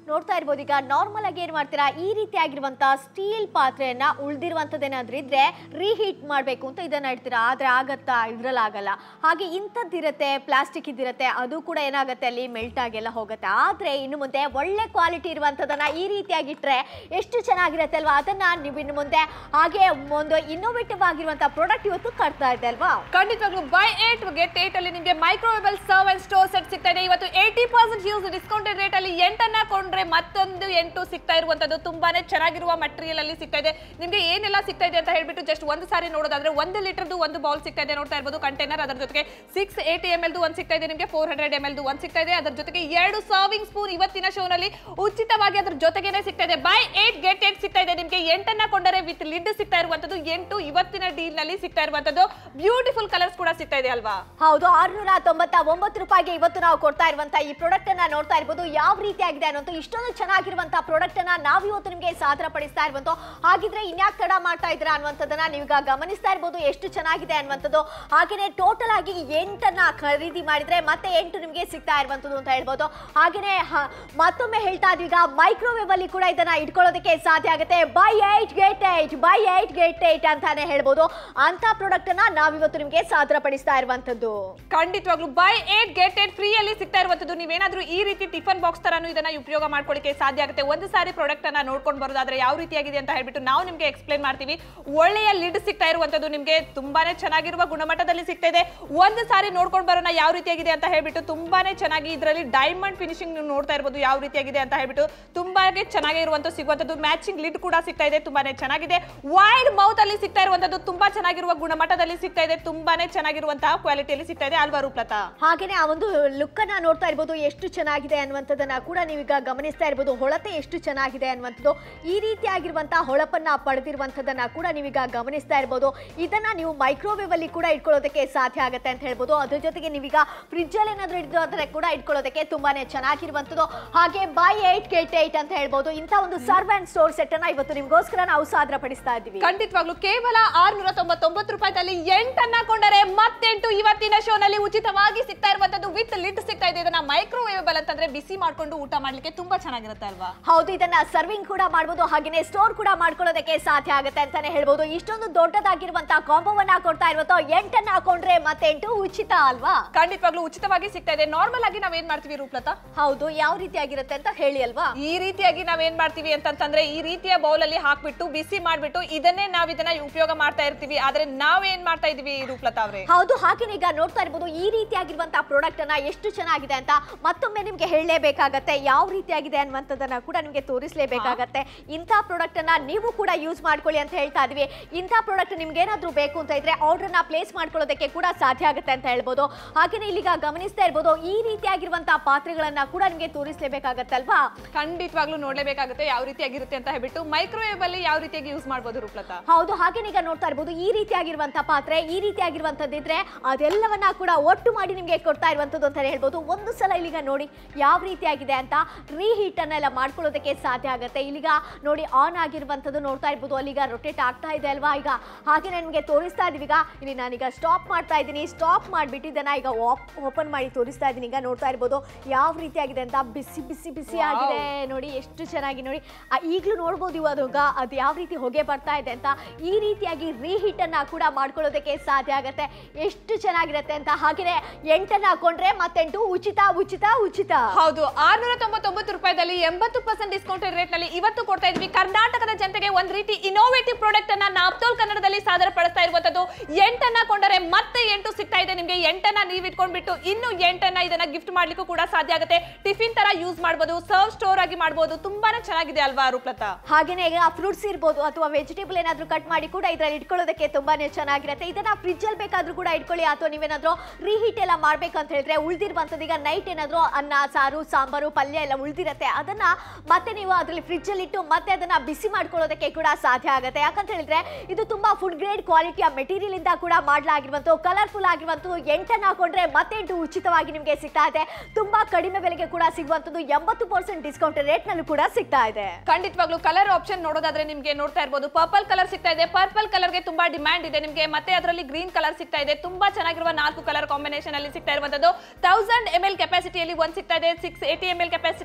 ನೋಡ್ತಾ ಇರ್ಬೋದು ಈಗ ನಾರ್ಮಲ್ ಆಗಿ ಏನ್ ಮಾಡ್ತೀರಾ ಈ ರೀತಿ ಆಗಿರುವಂತ ಸ್ಟೀಲ್ ಪಾತ್ರೆಯನ್ನ ಉಳ್ದಿರುವಂತದ್ದೇನಾದ್ರೂ ಇದ್ರೆ ರೀಹೀಟ್ ಮಾಡ್ಬೇಕು ಅಂತ ಇದನ್ನ ಇಡ್ತೀರಾ ಆದ್ರೆ ಆಗತ್ತಾ ಇದ್ರಲ್ಲಿ ಆಗಲ್ಲ ಹಾಗೆ ಇಂಥದ್ದಿರತ್ತೆ ಪ್ಲಾಸ್ಟಿಕ್ ಇದ್ದಿರತ್ತೆ ಅದು ಕೂಡ ಏನಾಗುತ್ತೆ ಅಲ್ಲಿ ಮೆಲ್ಟ್ ಆಗೆಲ್ಲ ಹೋಗುತ್ತೆ ಆದ್ರೆ ಇನ್ನು ಮುಂದೆ ಒಳ್ಳೆ ಕ್ವಾಲಿಟಿ ಇರುವಂತದನ್ನ ಈ ರೀತಿಯಾಗಿಟ್ರೆ ಎಷ್ಟು ಚೆನ್ನಾಗಿರುತ್ತೆ ಅಲ್ವಾ ಅದನ್ನ ನೀವು ಇನ್ನು ಮುಂದೆ ಹಾಗೆ ಒಂದು ಇನ್ನೋವೇಟಿವ್ ಆಗಿರುವಂತ ಪ್ರಾಡಕ್ಟ್ ಇವತ್ತು ಕಟ್ತಾ ಇದೆ ಅಲ್ವಾ ಖಂಡಿತವಾಗ್ಲೂ ಬೈ ಏಟ್ ಗೆಟ್ ಏಟ್ ಅಲ್ಲಿ ನಿಮಗೆ microwavable serve and store set ಸಿಗ್ತಾ ಇದೆ ಇವತ್ತು eighty percent use discounted rate ಅಲ್ಲಿ ಎಂಟನ್ನ ಕೊಂಡ್ರೆ ಮತ್ತೊಂದು ಎಂಟು ಸಿಗ್ತಾ ಇರುವಂತದ್ದು ತುಂಬಾನೇ ಚೆನ್ನಾಗಿರುವ ಮಟೀರಿಯಲ್ ಅಲ್ಲಿ ಸಿಗ್ತಾ ಇದೆ ನಿಮಗೆ ಏನೆಲ್ಲ ಸಿಗ್ತಾ ಇದೆ ಅಂತ ಹೇಳ್ಬಿಟ್ಟು ಜಸ್ಟ್ ಒಂದು ಸಾರಿ ನೋಡೋದಾದ್ರೆ ಒಂದು ಲೀಟರ್ದು ಒಂದು ಬೌಲ್ ಸಿಗ್ತಾ ಇದೆ ನೋಡ್ತಾ ಇರ್ಬೋದು ಕಂಟೈನರ್ ಅದರ ಜೊತೆಗೆ ಸಿಕ್ಸ್ ಏಟಿ ಎಮ್ ಎಲ್ದು ಒಂದು ಸಿಗ್ತಾ ಇದೆ ನಿಮಗೆ ಫೋರ್ ಹಂಡ್ರೆಡ್ ಎಮ್ ಎಲ್ದು ಒಂದು ಸಿಗ್ತಾ ಇದೆ ಅದರ ಜೊತೆಗೆ ಎರಡು ಸರ್ವಿಂಗ್ ಸ್ಪೂನ್ ಇವತ್ತಿನ ಶೋನಲ್ಲಿ ಉಚಿತವಾಗಿ ಅದ್ರ ಜೊತೆಗೇನೆ ಸಿಗ್ತಾ ಇದೆ ಬೈ ಏಟ್ ಗೆಟ್ ಏಟ್ ಸಿಗ್ತಾ ಇದೆ ನಿಮಗೆ ಎಂಟನ್ನ ಕೊಂಡರೆ ವಿತ್ ಲಿಡ್ ಸಿಗ್ತಾ ಇರುವಂತದ್ದು ಎಂಟು ಇವತ್ತಿನ ಡೀಲ್ ನಲ್ಲಿ ಸಿಗ್ತಾ ಇರುವಂತದ್ದು ಬ್ಯೂಟಿಫುಲ್ ಕಲರ್ಸ್ ಕೂಡ ಸಿಗ್ತಾ ಇದೆ ಅಲ್ವಾ ಹೌದು ಆರ್ನೂರ ತೊಂಬತ್ತ ಒಂಬತ್ತು ರೂಪಾಯಿಗೆ ಇವತ್ತು ನಾವು ಕೊಡ್ತಾ ಇರುವಂತ ಈ ಪ್ರಾಡಕ್ಟ್ ಅನ್ನ ನೋಡ್ತಾ ಇರ್ಬೋದು ಯಾವ ರೀತಿ ಆಗಿದೆ ಅನ್ನೋದು ಇಷ್ಟೊಂದು ಚೆನ್ನಾಗಿರುವಂತ ಪ್ರಾಡಕ್ಟ್ ಅನ್ನ ನಾವು ಇವತ್ತು ನಿಮಗೆ ಸಾದರ ಪಡಿಸ್ತಾ ಇರುವಂತ ಹಾಗಿದ್ರೆ ಇನ್ಯಾಕ್ ತಡ ಮಾಡ್ತಾ ಇದ್ದೀರಾ ಅನ್ನುವಂಥದ್ದನ್ನ ನೀವೀಗ ಗಮನಿಸ್ತಾ ಇರ್ಬೋದು ಎಷ್ಟು ಚೆನ್ನಾಗಿದೆ ಅನ್ನುವಂಥದ್ದು ಹಾಗೇನೆ ಟೋಟಲ್ ಆಗಿ ಎಂಟನ್ನ ಖರೀದಿ ಮಾಡಿದ್ರೆ ಮತ್ತೆ ಎಂಟು ನಿಮಗೆ ಸಿಗ್ತಾ ಇರುವಂತದ್ದು ಅಂತ ಹೇಳ್ಬೋದು ಹಾಗೇನೆ ಹ- ಮತ್ತೊಮ್ಮೆ ಹೇಳ್ತಾ ಇದೀವಿ ಈಗ ಮೈಕ್ರೋವೇವ್ ಅಲ್ಲಿ ಕೂಡ ಇದನ್ನ ಇಟ್ಕೊಳ್ಳೋದಕ್ಕೆ ಸಾಧ್ಯ ಆಗುತ್ತೆ buy eight get eight buy eight get eight ಅಂತಾನೆ ಹೇಳ್ಬೋದು ಅಂತ ಪ್ರಾಡಕ್ಟ್ ಅನ್ನ ನಾವಿವತ್ತು ನಿಮಗೆ ಸಾದರ ಪಡಿಸ್ತಾ ಇರುವಂತದ್ದು ಖಂಡಿತವಾಗ್ಲೂ buy eight get eight free ಅಲ್ಲಿ ಸಿಗ್ತಾ ಇರುವಂತದ್ದು ನೀವೇನಾದ್ರೂ ಈ ರೀತಿ ಟಿಫನ್ ಬಾಕ್ಸ್ ತರಾನು ಇದನ್ನ ಉಪಯೋಗ ಮಾಡ್ಕೊಳ್ಳಿಕ್ಕೆ ಸಾಧ್ಯ ಆಗುತ್ತೆ ಒಂದು ಸಾರಿ ಪ್ರಾಡಕ್ಟ್ ಅನ್ನ ನೋಡ್ಕೊಂಡು ಬರೋದಾದ್ರೆ ಯಾವ ರೀತಿಯಾಗಿದೆ ಅಂತ ಹೇಳ್ಬಿಟ್ಟು ನಾವು ನಿಮ್ಗೆ ಎಕ್ಸ್ಪ್ಲೈನ್ ಮಾಡ್ತೀವಿ ಒಳ್ಳೆಯ ಲಿಡ್ ಸಿಗ್ತಾ ಇರುವಂತದ್ದು ನಿಮ್ಗೆ ತುಂಬಾನೇ ಚೆನ್ನಾಗಿರುವ ಗುಣಮಟ್ಟದಲ್ಲಿ ಸಿಗ್ತಾ ಇದೆ ಒಂದು ಸಾರಿ ನೋಡ್ಕೊಂಡು ಬರೋಣ ಯಾವ ರೀತಿಯಾಗಿದೆ ಅಂತ ಹೇಳ್ಬಿಟ್ಟು ತುಂಬಾನೇ ಚೆನ್ನಾಗಿ ಇದರಲ್ಲಿ ಡೈಮಂಡ್ ಫಿನಿಶಿಂಗ್ ನೀವು ನೋಡ್ತಾ ಇರ್ಬೋದು ಯಾವ ರೀತಿಯಾಗಿದೆ ಅಂತ ಹೇಳ್ಬಿಟ್ಟು ತುಂಬಾನೇ ಚೆನ್ನಾಗಿರುವಂತ ಸಿಗುವಂತದ್ದು ಮ್ಯಾಚಿಂಗ್ ಲಿಡ್ ಕೂಡ ಸಿಗ್ತಾ ಇದೆ ತುಂಬಾನೇ ಚೆನ್ನಾಗಿದೆ ವೈಡ್ ಮೌತ್ ಅಲ್ಲಿ ಸಿಗ್ತಾ ಇರುವಂತದ್ದು ತುಂಬಾ ಚೆನ್ನಾಗಿರುವ ಗುಣಮಟ್ಟದಲ್ಲಿ ಸಿಗ್ತಾ ಇದೆ ತುಂಬಾನೇ ಚೆನ್ನಾಗಿರುವಂತಹ ಕ್ವಾಲಿಟಿಯಲ್ಲಿ ಸಿಗ್ತಾ ಇದೆ ಅಲ್ವಾ ರೂಪ್ಲತಾ ಹಾಗೇನೆ ಆ ಒಂದು ಲುಕ್ ಅನ್ನ ನೋಡ್ತಾ ಇರ್ಬೋದು ಎಷ್ಟು ಚೆನ್ನಾಗಿದೆ ಅನ್ನುವಂಥದ್ದನ್ನ ಕೂಡ ನೀವೀಗ ಗಮನಿಸ್ತಾ ಇರ್ಬೋದು ಹೊಳತೆ ಎಷ್ಟು ಚೆನ್ನಾಗಿದೆ ಅನ್ನುವಂಥದ್ದು ಈ ರೀತಿಯಾಗಿರುವಂತಹ ಹೊಳಪನ್ನ ಪಡೆದಿರುವಂಥದ್ದನ್ನ ಕೂಡ ನೀವೀಗ ಗಮನಿಸ್ತಾ ಇರ್ಬೋದು ಇದನ್ನ ನೀವು ಮೈಕ್ರೋವೇವ್ ಅಲ್ಲಿ ಕೂಡ ಇಟ್ಕೊಳ್ಳೋದಕ್ಕೆ ಸಾಧ್ಯ ಆಗುತ್ತೆ ಅಂತ ಹೇಳ್ಬೋದು ಅದ್ರ ಜೊತೆಗೆ ನೀವೀಗ ಫ್ರಿಜ್ ಅಲ್ಲಿ ಏನಾದ್ರೂ ಇಡೋದ್ರೆ ಕೂಡ ಇಟ್ಕೊಳ್ಳೋದಕ್ಕೆ ತುಂಬಾನೇ ಚೆನ್ನಾಗಿರುವಂಥದ್ದು ಹಾಗೆ ಬೈ ಏಟ್ ಗೆಟ್ ಏಟ್ ಅಂತ ಹೇಳ್ಬೋದು ಇಂಥ ಒಂದು ಸರ್ವ್ ಅಂಡ್ ಸ್ಟೋರ್ ಸೆಟ್ ಅನ್ನ ಇವತ್ತು ನಿಮ್ಗೋಸ್ಕರ ನಾವು ಸಾದರ ಪಡಿಸ್ತಾ ಇದ್ದೀವಿ ಖಂಡಿತವಾಗ್ಲು ಕೇವಲ ಆರ್ನೂರ ತೊಂಬತ್ತೊಂಬತ್ತು ರೂಪಾಯಿದಲ್ಲಿ ಎಂಟನ್ನ ಕೊಂಡರೆ ಮತ್ತೆಂಟು ಇವತ್ತಿನ ಶೋನಲ್ಲಿ ಉಚಿತವಾಗಿ ಸಿಗ್ತಾ ಇರುವಂತದ್ದು ವಿತ್ ಲಿಡ್ ಸಿಗ್ತಾ ಇದೆ ಇದನ್ನ ಮೈಕ್ರೋವೇವಬಲ್ ಅಂತಂದ್ರೆ ಬಿಸಿ ಮಾಡ್ಕೊಂಡು ಊಟ ಮಾಡ್ಲಿಕ್ಕೆ ತುಂಬಾ ಚೆನ್ನಾಗಿರುತ್ತೆ ಅಲ್ವಾ ಹೌದು ಇದನ್ನ ಸರ್ವಿಂಗ್ ಕೂಡ ಮಾಡಬಹುದು ಹಾಗೇನೆ ಸ್ಟೋರ್ ಕೂಡ ಮಾಡ್ಕೊಳ್ಳೋದಕ್ಕೆ ಸಾಧ್ಯ ಆಗುತ್ತೆ ಅಂತಾನೆ ಹೇಳ್ಬೋದು ಇಷ್ಟೊಂದು ದೊಡ್ಡದಾಗಿರುವಂತಹ ಕಾಂಬೋವನ್ನ ಕೊಡ್ತಾ ಇರುವಂತ ಎಂಟನ್ನ ಹಾಕೊಂಡ್ರೆ ಮತ್ತೆ ಎಂಟು ಉಚಿತ ಅಲ್ವಾ ಖಂಡಿತವಾಗ್ಲು ಉಚಿತವಾಗಿ ಸಿಗ್ತಾ ಇದೆ ನಾರ್ಮಲ್ ಆಗಿ ನಾವೇನ್ ಮಾಡ್ತೀವಿ ರೂಪ್ಲತಾ ಹೌದು ಯಾವ ರೀತಿಯಾಗಿರುತ್ತೆ ಅಂತ ಹೇಳಿ ಅಲ್ವಾ ಈ ರೀತಿಯಾಗಿ ನಾವೇನ್ ಮಾಡ್ತೀವಿ ಅಂತಂತಂದ್ರೆ ಈ ರೀತಿಯ ಬೌಲ್ ಅಲ್ಲಿ ಹಾಕ್ಬಿಟ್ಟು ಬಿಸಿ ಮಾಡ್ಬಿಟ್ಟು ಇದನ್ನೇ ನಾವ್ ಇದನ್ನ ಉಪಯೋಗ ಮಾಡ್ತಾ ಇರ್ತೀವಿ ಆದ್ರೆ ನಾವೇನ್ ಮಾಡ್ತಾ ಇದೀವಿ ರೂಪ್ಲತಾ ಅವ್ರೆ ಹೌದು ಹಾಗೇನೆ ಈಗ ನೋಡ್ತಾ ಇರ್ಬೋದು ಈ ರೀತಿಯಾಗಿರುವಂತಹ ಪ್ರಾಡಕ್ಟ್ ಅನ್ನ ಎಷ್ಟು ಚೆನ್ನಾಗಿದೆ ಅಂತ ಮತ್ತೊಮ್ಮೆ ನಿಮ್ಗೆ ಹೇಳಲೇಬೇಕಾಗತ್ತೆ ಯಾವ ರೀತಿಯಾಗಿದೆ ಅನ್ನುವಂಥದ್ದನ್ನ ಕೂಡ ನಿಮ್ಗೆ ತೋರಿಸಲೇಬೇಕಾಗತ್ತೆ ಇಂಥ ಪ್ರಾಡಕ್ಟ್ ಅನ್ನ ನೀವು ಕೂಡ ಯೂಸ್ ಮಾಡ್ಕೊಳ್ಳಿ ಅಂತ ಹೇಳ್ತಾ ಇದೀವಿ ಇಂಥ ಪ್ರಾಡಕ್ಟ್ ನಿಮ್ಗೆ ಏನಾದ್ರೂ ಬೇಕು ಅಂತ ಇದ್ರೆ ಆರ್ಡರ್ ನ ಪ್ಲೇಸ್ ಮಾಡ್ಕೊಳ್ಳೋದಕ್ಕೆ ಕೂಡ ಸಾಧ್ಯ ಆಗುತ್ತೆ ಅಂತ ಹೇಳ್ಬೋದು ಹಾಗೇನೆ ಇಲ್ಲಿಗ ಗಮನಿಸ್ತಾ ಇರ್ಬೋದು ಈ ರೀತಿಯಾಗಿರುವಂತಹ ಪಾತ್ರೆಗಳನ್ನ ಕೂಡ ನಿಮ್ಗೆ ತೋರಿಸಲೇಬೇಕಾಗತ್ತಲ್ವಾ ಖಂಡಿತವಾಗ್ಲೂ ನೋಡ್ಲೇಬೇಕಾಗುತ್ತೆ ಯಾವ ರೀತಿಯಾಗಿರುತ್ತೆ ಅಂತ ಹೇಳ್ಬಿಟ್ಟು ಮೈಕ್ರೋವೇವ್ ಅಲ್ಲಿ ಯಾವ ರೀತಿಯಾಗಿ ಯೂಸ್ ಮಾಡ್ಬೋದು ರೂಪ್ಲತಾ ಹೌದು ಹಾಗೇನೆ ಈಗ ನೋಡ್ತಾ ಇರ್ಬೋದು ಈ ರೀತಿಯಾಗಿರುವಂತಹ ಪಾತ್ರೆ ಈ ರೀತಿಯಾಗಿರುವಂತದ್ದಿದ್ರೆ ಅದೆಲ್ಲವನ್ನ ಕೂಡ ಒಟ್ಟು ಮಾಡಿ ನಿಮ್ಗೆ ಕೊಡ್ತಾ ಇರುವಂತದ್ದು ಅಂತ ಹೇಳ್ಬೋದು ಒಂದು ಸಲ ಇಲ್ಲಿಗ ನೋಡಿ ಯಾವ ರೀತಿಯಾಗಿದೆ ಅಂತ ರೀಹೀಟ್ ಅನ್ನೆಲ್ಲ ಮಾಡ್ಕೊಳ್ಳೋದಕ್ಕೆ ಸಾಧ್ಯ ಆಗುತ್ತೆ ಇಲ್ಲಿಗ ನೋಡಿ ಆನ್ ಆಗಿರುವಂತದ್ದು ನೋಡ್ತಾ ಇರ್ಬೋದು ಅಲ್ಲಿಗ ರೊಟೇಟ್ ಆಗ್ತಾ ಇದೆ ಅಲ್ವಾ ಈಗ ಹಾಗೆ ನಿಮಗೆ ತೋರಿಸ್ತಾ ಇದೀವಿ ಈಗ ಇಲ್ಲಿ ನಾನೀಗ ಸ್ಟಾಪ್ ಮಾಡ್ತಾ ಇದ್ದೀನಿ ಸ್ಟಾಪ್ ಮಾಡಿಬಿಟ್ಟು ಇದನ್ನ ಈಗ ಓಪನ್ ಮಾಡಿ ತೋರಿಸ್ತಾ ಇದ್ದೀನಿ ಈಗ ನೋಡ್ತಾ ಇರ್ಬೋದು ಯಾವ ರೀತಿಯಾಗಿದೆ ಅಂತ ಬಿಸಿ ಬಿಸಿ ಬಿಸಿ Wow. ಆಗಿದೆ ನೋಡಿ ಎಷ್ಟು ಚೆನ್ನಾಗಿ ನೋಡಿ ಆ, ಈಗ್ಲೂ ನೋಡ್ಬೋದು ಇವಾಗ ಅದು ಯಾವ ರೀತಿ ಹೊಗೆ ಬರ್ತಾ ಇದೆ ಅಂತ ಈ ರೀತಿಯಾಗಿ ರೀಹೀಟ್ ಅನ್ನ ಕೂಡ ಮಾಡ್ಕೊಳ್ಳೋದಕ್ಕೆ ಸಾಧ್ಯ ಆಗತ್ತೆ ಎಷ್ಟು ಚೆನ್ನಾಗಿರುತ್ತೆ ಅಂತ ಹಾಗೆಯೇ ಎಂಟನ್ನ ಹಾಕೊಂಡ್ರೆ ಮತ್ತೆಂಟು ಉಚಿತ ಉಚಿತ ಉಚಿತ ಹೌದು ಆರ್ನೂರ ತೊಂಬತ್ತೊಂಬತ್ತು ರೂಪಾಯಿದಲ್ಲಿ ಎಂಬತ್ತು ಪರ್ಸೆಂಟ್ ಡಿಸ್ಕೌಂಟೆಡ್ ರೇಟ್ ನಲ್ಲಿ ಇವತ್ತು ಕೊಡ್ತಾ ಇದ್ವಿ ಕರ್ನಾಟಕದ ಜನತೆಗೆ ಒಂದ್ ರೀತಿ ಇನೋವೇಟಿವ್ ಪ್ರಾಡಕ್ಟ್ ಅನ್ನ ನಾಪ್ತೋಲ್ ಕನ್ನಡದಲ್ಲಿ ಸಾದರ ಪಡಿಸ್ತಾ ಇರುವಂತದ್ದು ಎಂಟನ್ನ ಕೊಂಡರೆ ಮತ್ತೆ ಎಂಟು ಸಿಗ್ತಾ ಇದೆ ನಿಮ್ಗೆ ಎಂಟನ್ನ ನೀವ್ ಇಟ್ಕೊಂಡ್ಬಿಟ್ಟು ಇನ್ನು ಎಂಟನ್ನ ಇದನ್ನ ಗಿಫ್ಟ್ ಮಾಡ್ಲಿಕ್ಕೂ ಕೂಡ ಸಾಧ್ಯ ಆಗುತ್ತೆ ಟಿಫಿನ್ ತರ ಯೂಸ್ ಮಾಡಬಹುದು ಸರ್ವ್ ಸ್ಟೋರ್ ಆಗಿ ಮಾಡಬಹುದು ತುಂಬಾನೇ ಚೆನ್ನಾಗಿದೆ ಅಲ್ವಾ ರೂಪ್ಲತಾ ಹಾಗೇನೆ ಈಗ ಫ್ರೂಟ್ಸ್ ಇರ್ಬೋದು ಅಥವಾ ವೆಜಿಟೇಬಲ್ ಏನಾದ್ರೂ ಕಟ್ ಮಾಡಿ ಕೂಡ ಇದ್ರಲ್ಲಿ ಇಟ್ಕೊಳ್ಳೋದಕ್ಕೆ ತುಂಬಾನೇ ಚೆನ್ನಾಗಿರುತ್ತೆ ಇದನ್ನ ಫ್ರಿಜ್ ಅಲ್ಲಿ ಬೇಕಾದ್ರೂ ಕೂಡ ಇಟ್ಕೊಳ್ಳಿ ಅಥವಾ ನೀವೇನಾದ್ರೂ ರೀಹೀಟ್ ಎಲ್ಲ ಮಾಡ್ಬೇಕಂತ ಹೇಳಿದ್ರೆ ಉಳ್ದಿರುವಂತದ್ದು ಈಗ ನೈಟ್ ಏನಾದ್ರೂ ಅನ್ನ ಸಾರು ಸಾಂಬಾರು ಪಲ್ಯ ಎಲ್ಲ ಉಳ್ದಿರತ್ತೆ ಅದನ್ನ ಮತ್ತೆ ನೀವು ಅದ್ರಲ್ಲಿ ಫ್ರಿಜ್ ಅಲ್ಲಿ ಇಟ್ಟು ಮತ್ತೆ ಅದನ್ನ ಬಿಸಿ ಮಾಡ್ಕೊಳ್ಳೋದಕ್ಕೆ ಕೂಡ ಸಾಧ್ಯ ಆಗುತ್ತೆ ಯಾಕಂತ ಹೇಳಿದ್ರೆ ಇದು ತುಂಬಾ ಫುಡ್ ಗ್ರೇಡ್ ಕ್ವಾಲಿಟಿಯ ಮೆಟೀರಿಯಲ್ ಇಂದ ಕೂಡ ಮಾಡಲಾಗಿರುವಂತ ಕಲರ್ಫುಲ್ ಆಗಿರುವಂತದ್ದು ಎಂಟನ್ನ ಹಾಕೊಂಡ್ರೆ ಮತ್ತೆ ಎಂಟು ಉಚಿತವಾಗಿ ನಿಮಗೆ ಸಿಗ್ತಾ ಇದೆ ತುಂಬಾ ಕಡಿಮೆ ಬೆಲೆಗೆ ಕೂಡ ಸಿಗುವಂತದ್ದು ಎಂಬತ್ತು ಪರ್ಸೆಂಟ್ ಡಿಸ್ಕೌಂಟ್ ರೇಟ್ ನಲ್ಲೂ ಕೂಡ ಸಿಗ್ತಾ ಇದೆ ಖಂಡಿತವಾಗ್ಲೂ ಕಲರ್ ಆಪ್ಷನ್ ನೋಡೋದಾದ್ರೆ ನಿಮ್ಗೆ ನೋಡ್ತಾ ಇರ್ಬೋದು ಪರ್ಪಲ್ ಕಲರ್ ಸಿಗ್ತಾ ಇದೆ ಪರ್ಪಲ್ ಕಲರ್ಗೆ ತುಂಬಾ ಡಿಮ್ಯಾಂಡ್ ಇದೆ ನಿಮ್ಗೆ ಮತ್ತೆ ಅದರಲ್ಲಿ ಗ್ರೀನ್ ಕಲರ್ ಸಿಗ್ತಾ ಇದೆ ತುಂಬಾ ಚೆನ್ನಾಗಿರುವ ನಾಲ್ಕು ಕಲರ್ ಕಾಂಬಿನೇಷನ್ ಅಲ್ಲಿ ಸಿಗ್ತಾ ಇರುವಂತದ್ದು ತೌಸಂಡ್ ಎಂ ಎಲ್ ಕೆಪಾಸಿಟಿಯಲ್ಲಿ ಒಂದ್ ಸಿಗ್ತಾ ಇದೆ ಸಿಕ್ಸ್ ಏಟಿ ಎಂ ಎಲ್ ಕೆಪಾಸಿಟಿಯಲ್ಲಿ ಒಂದ್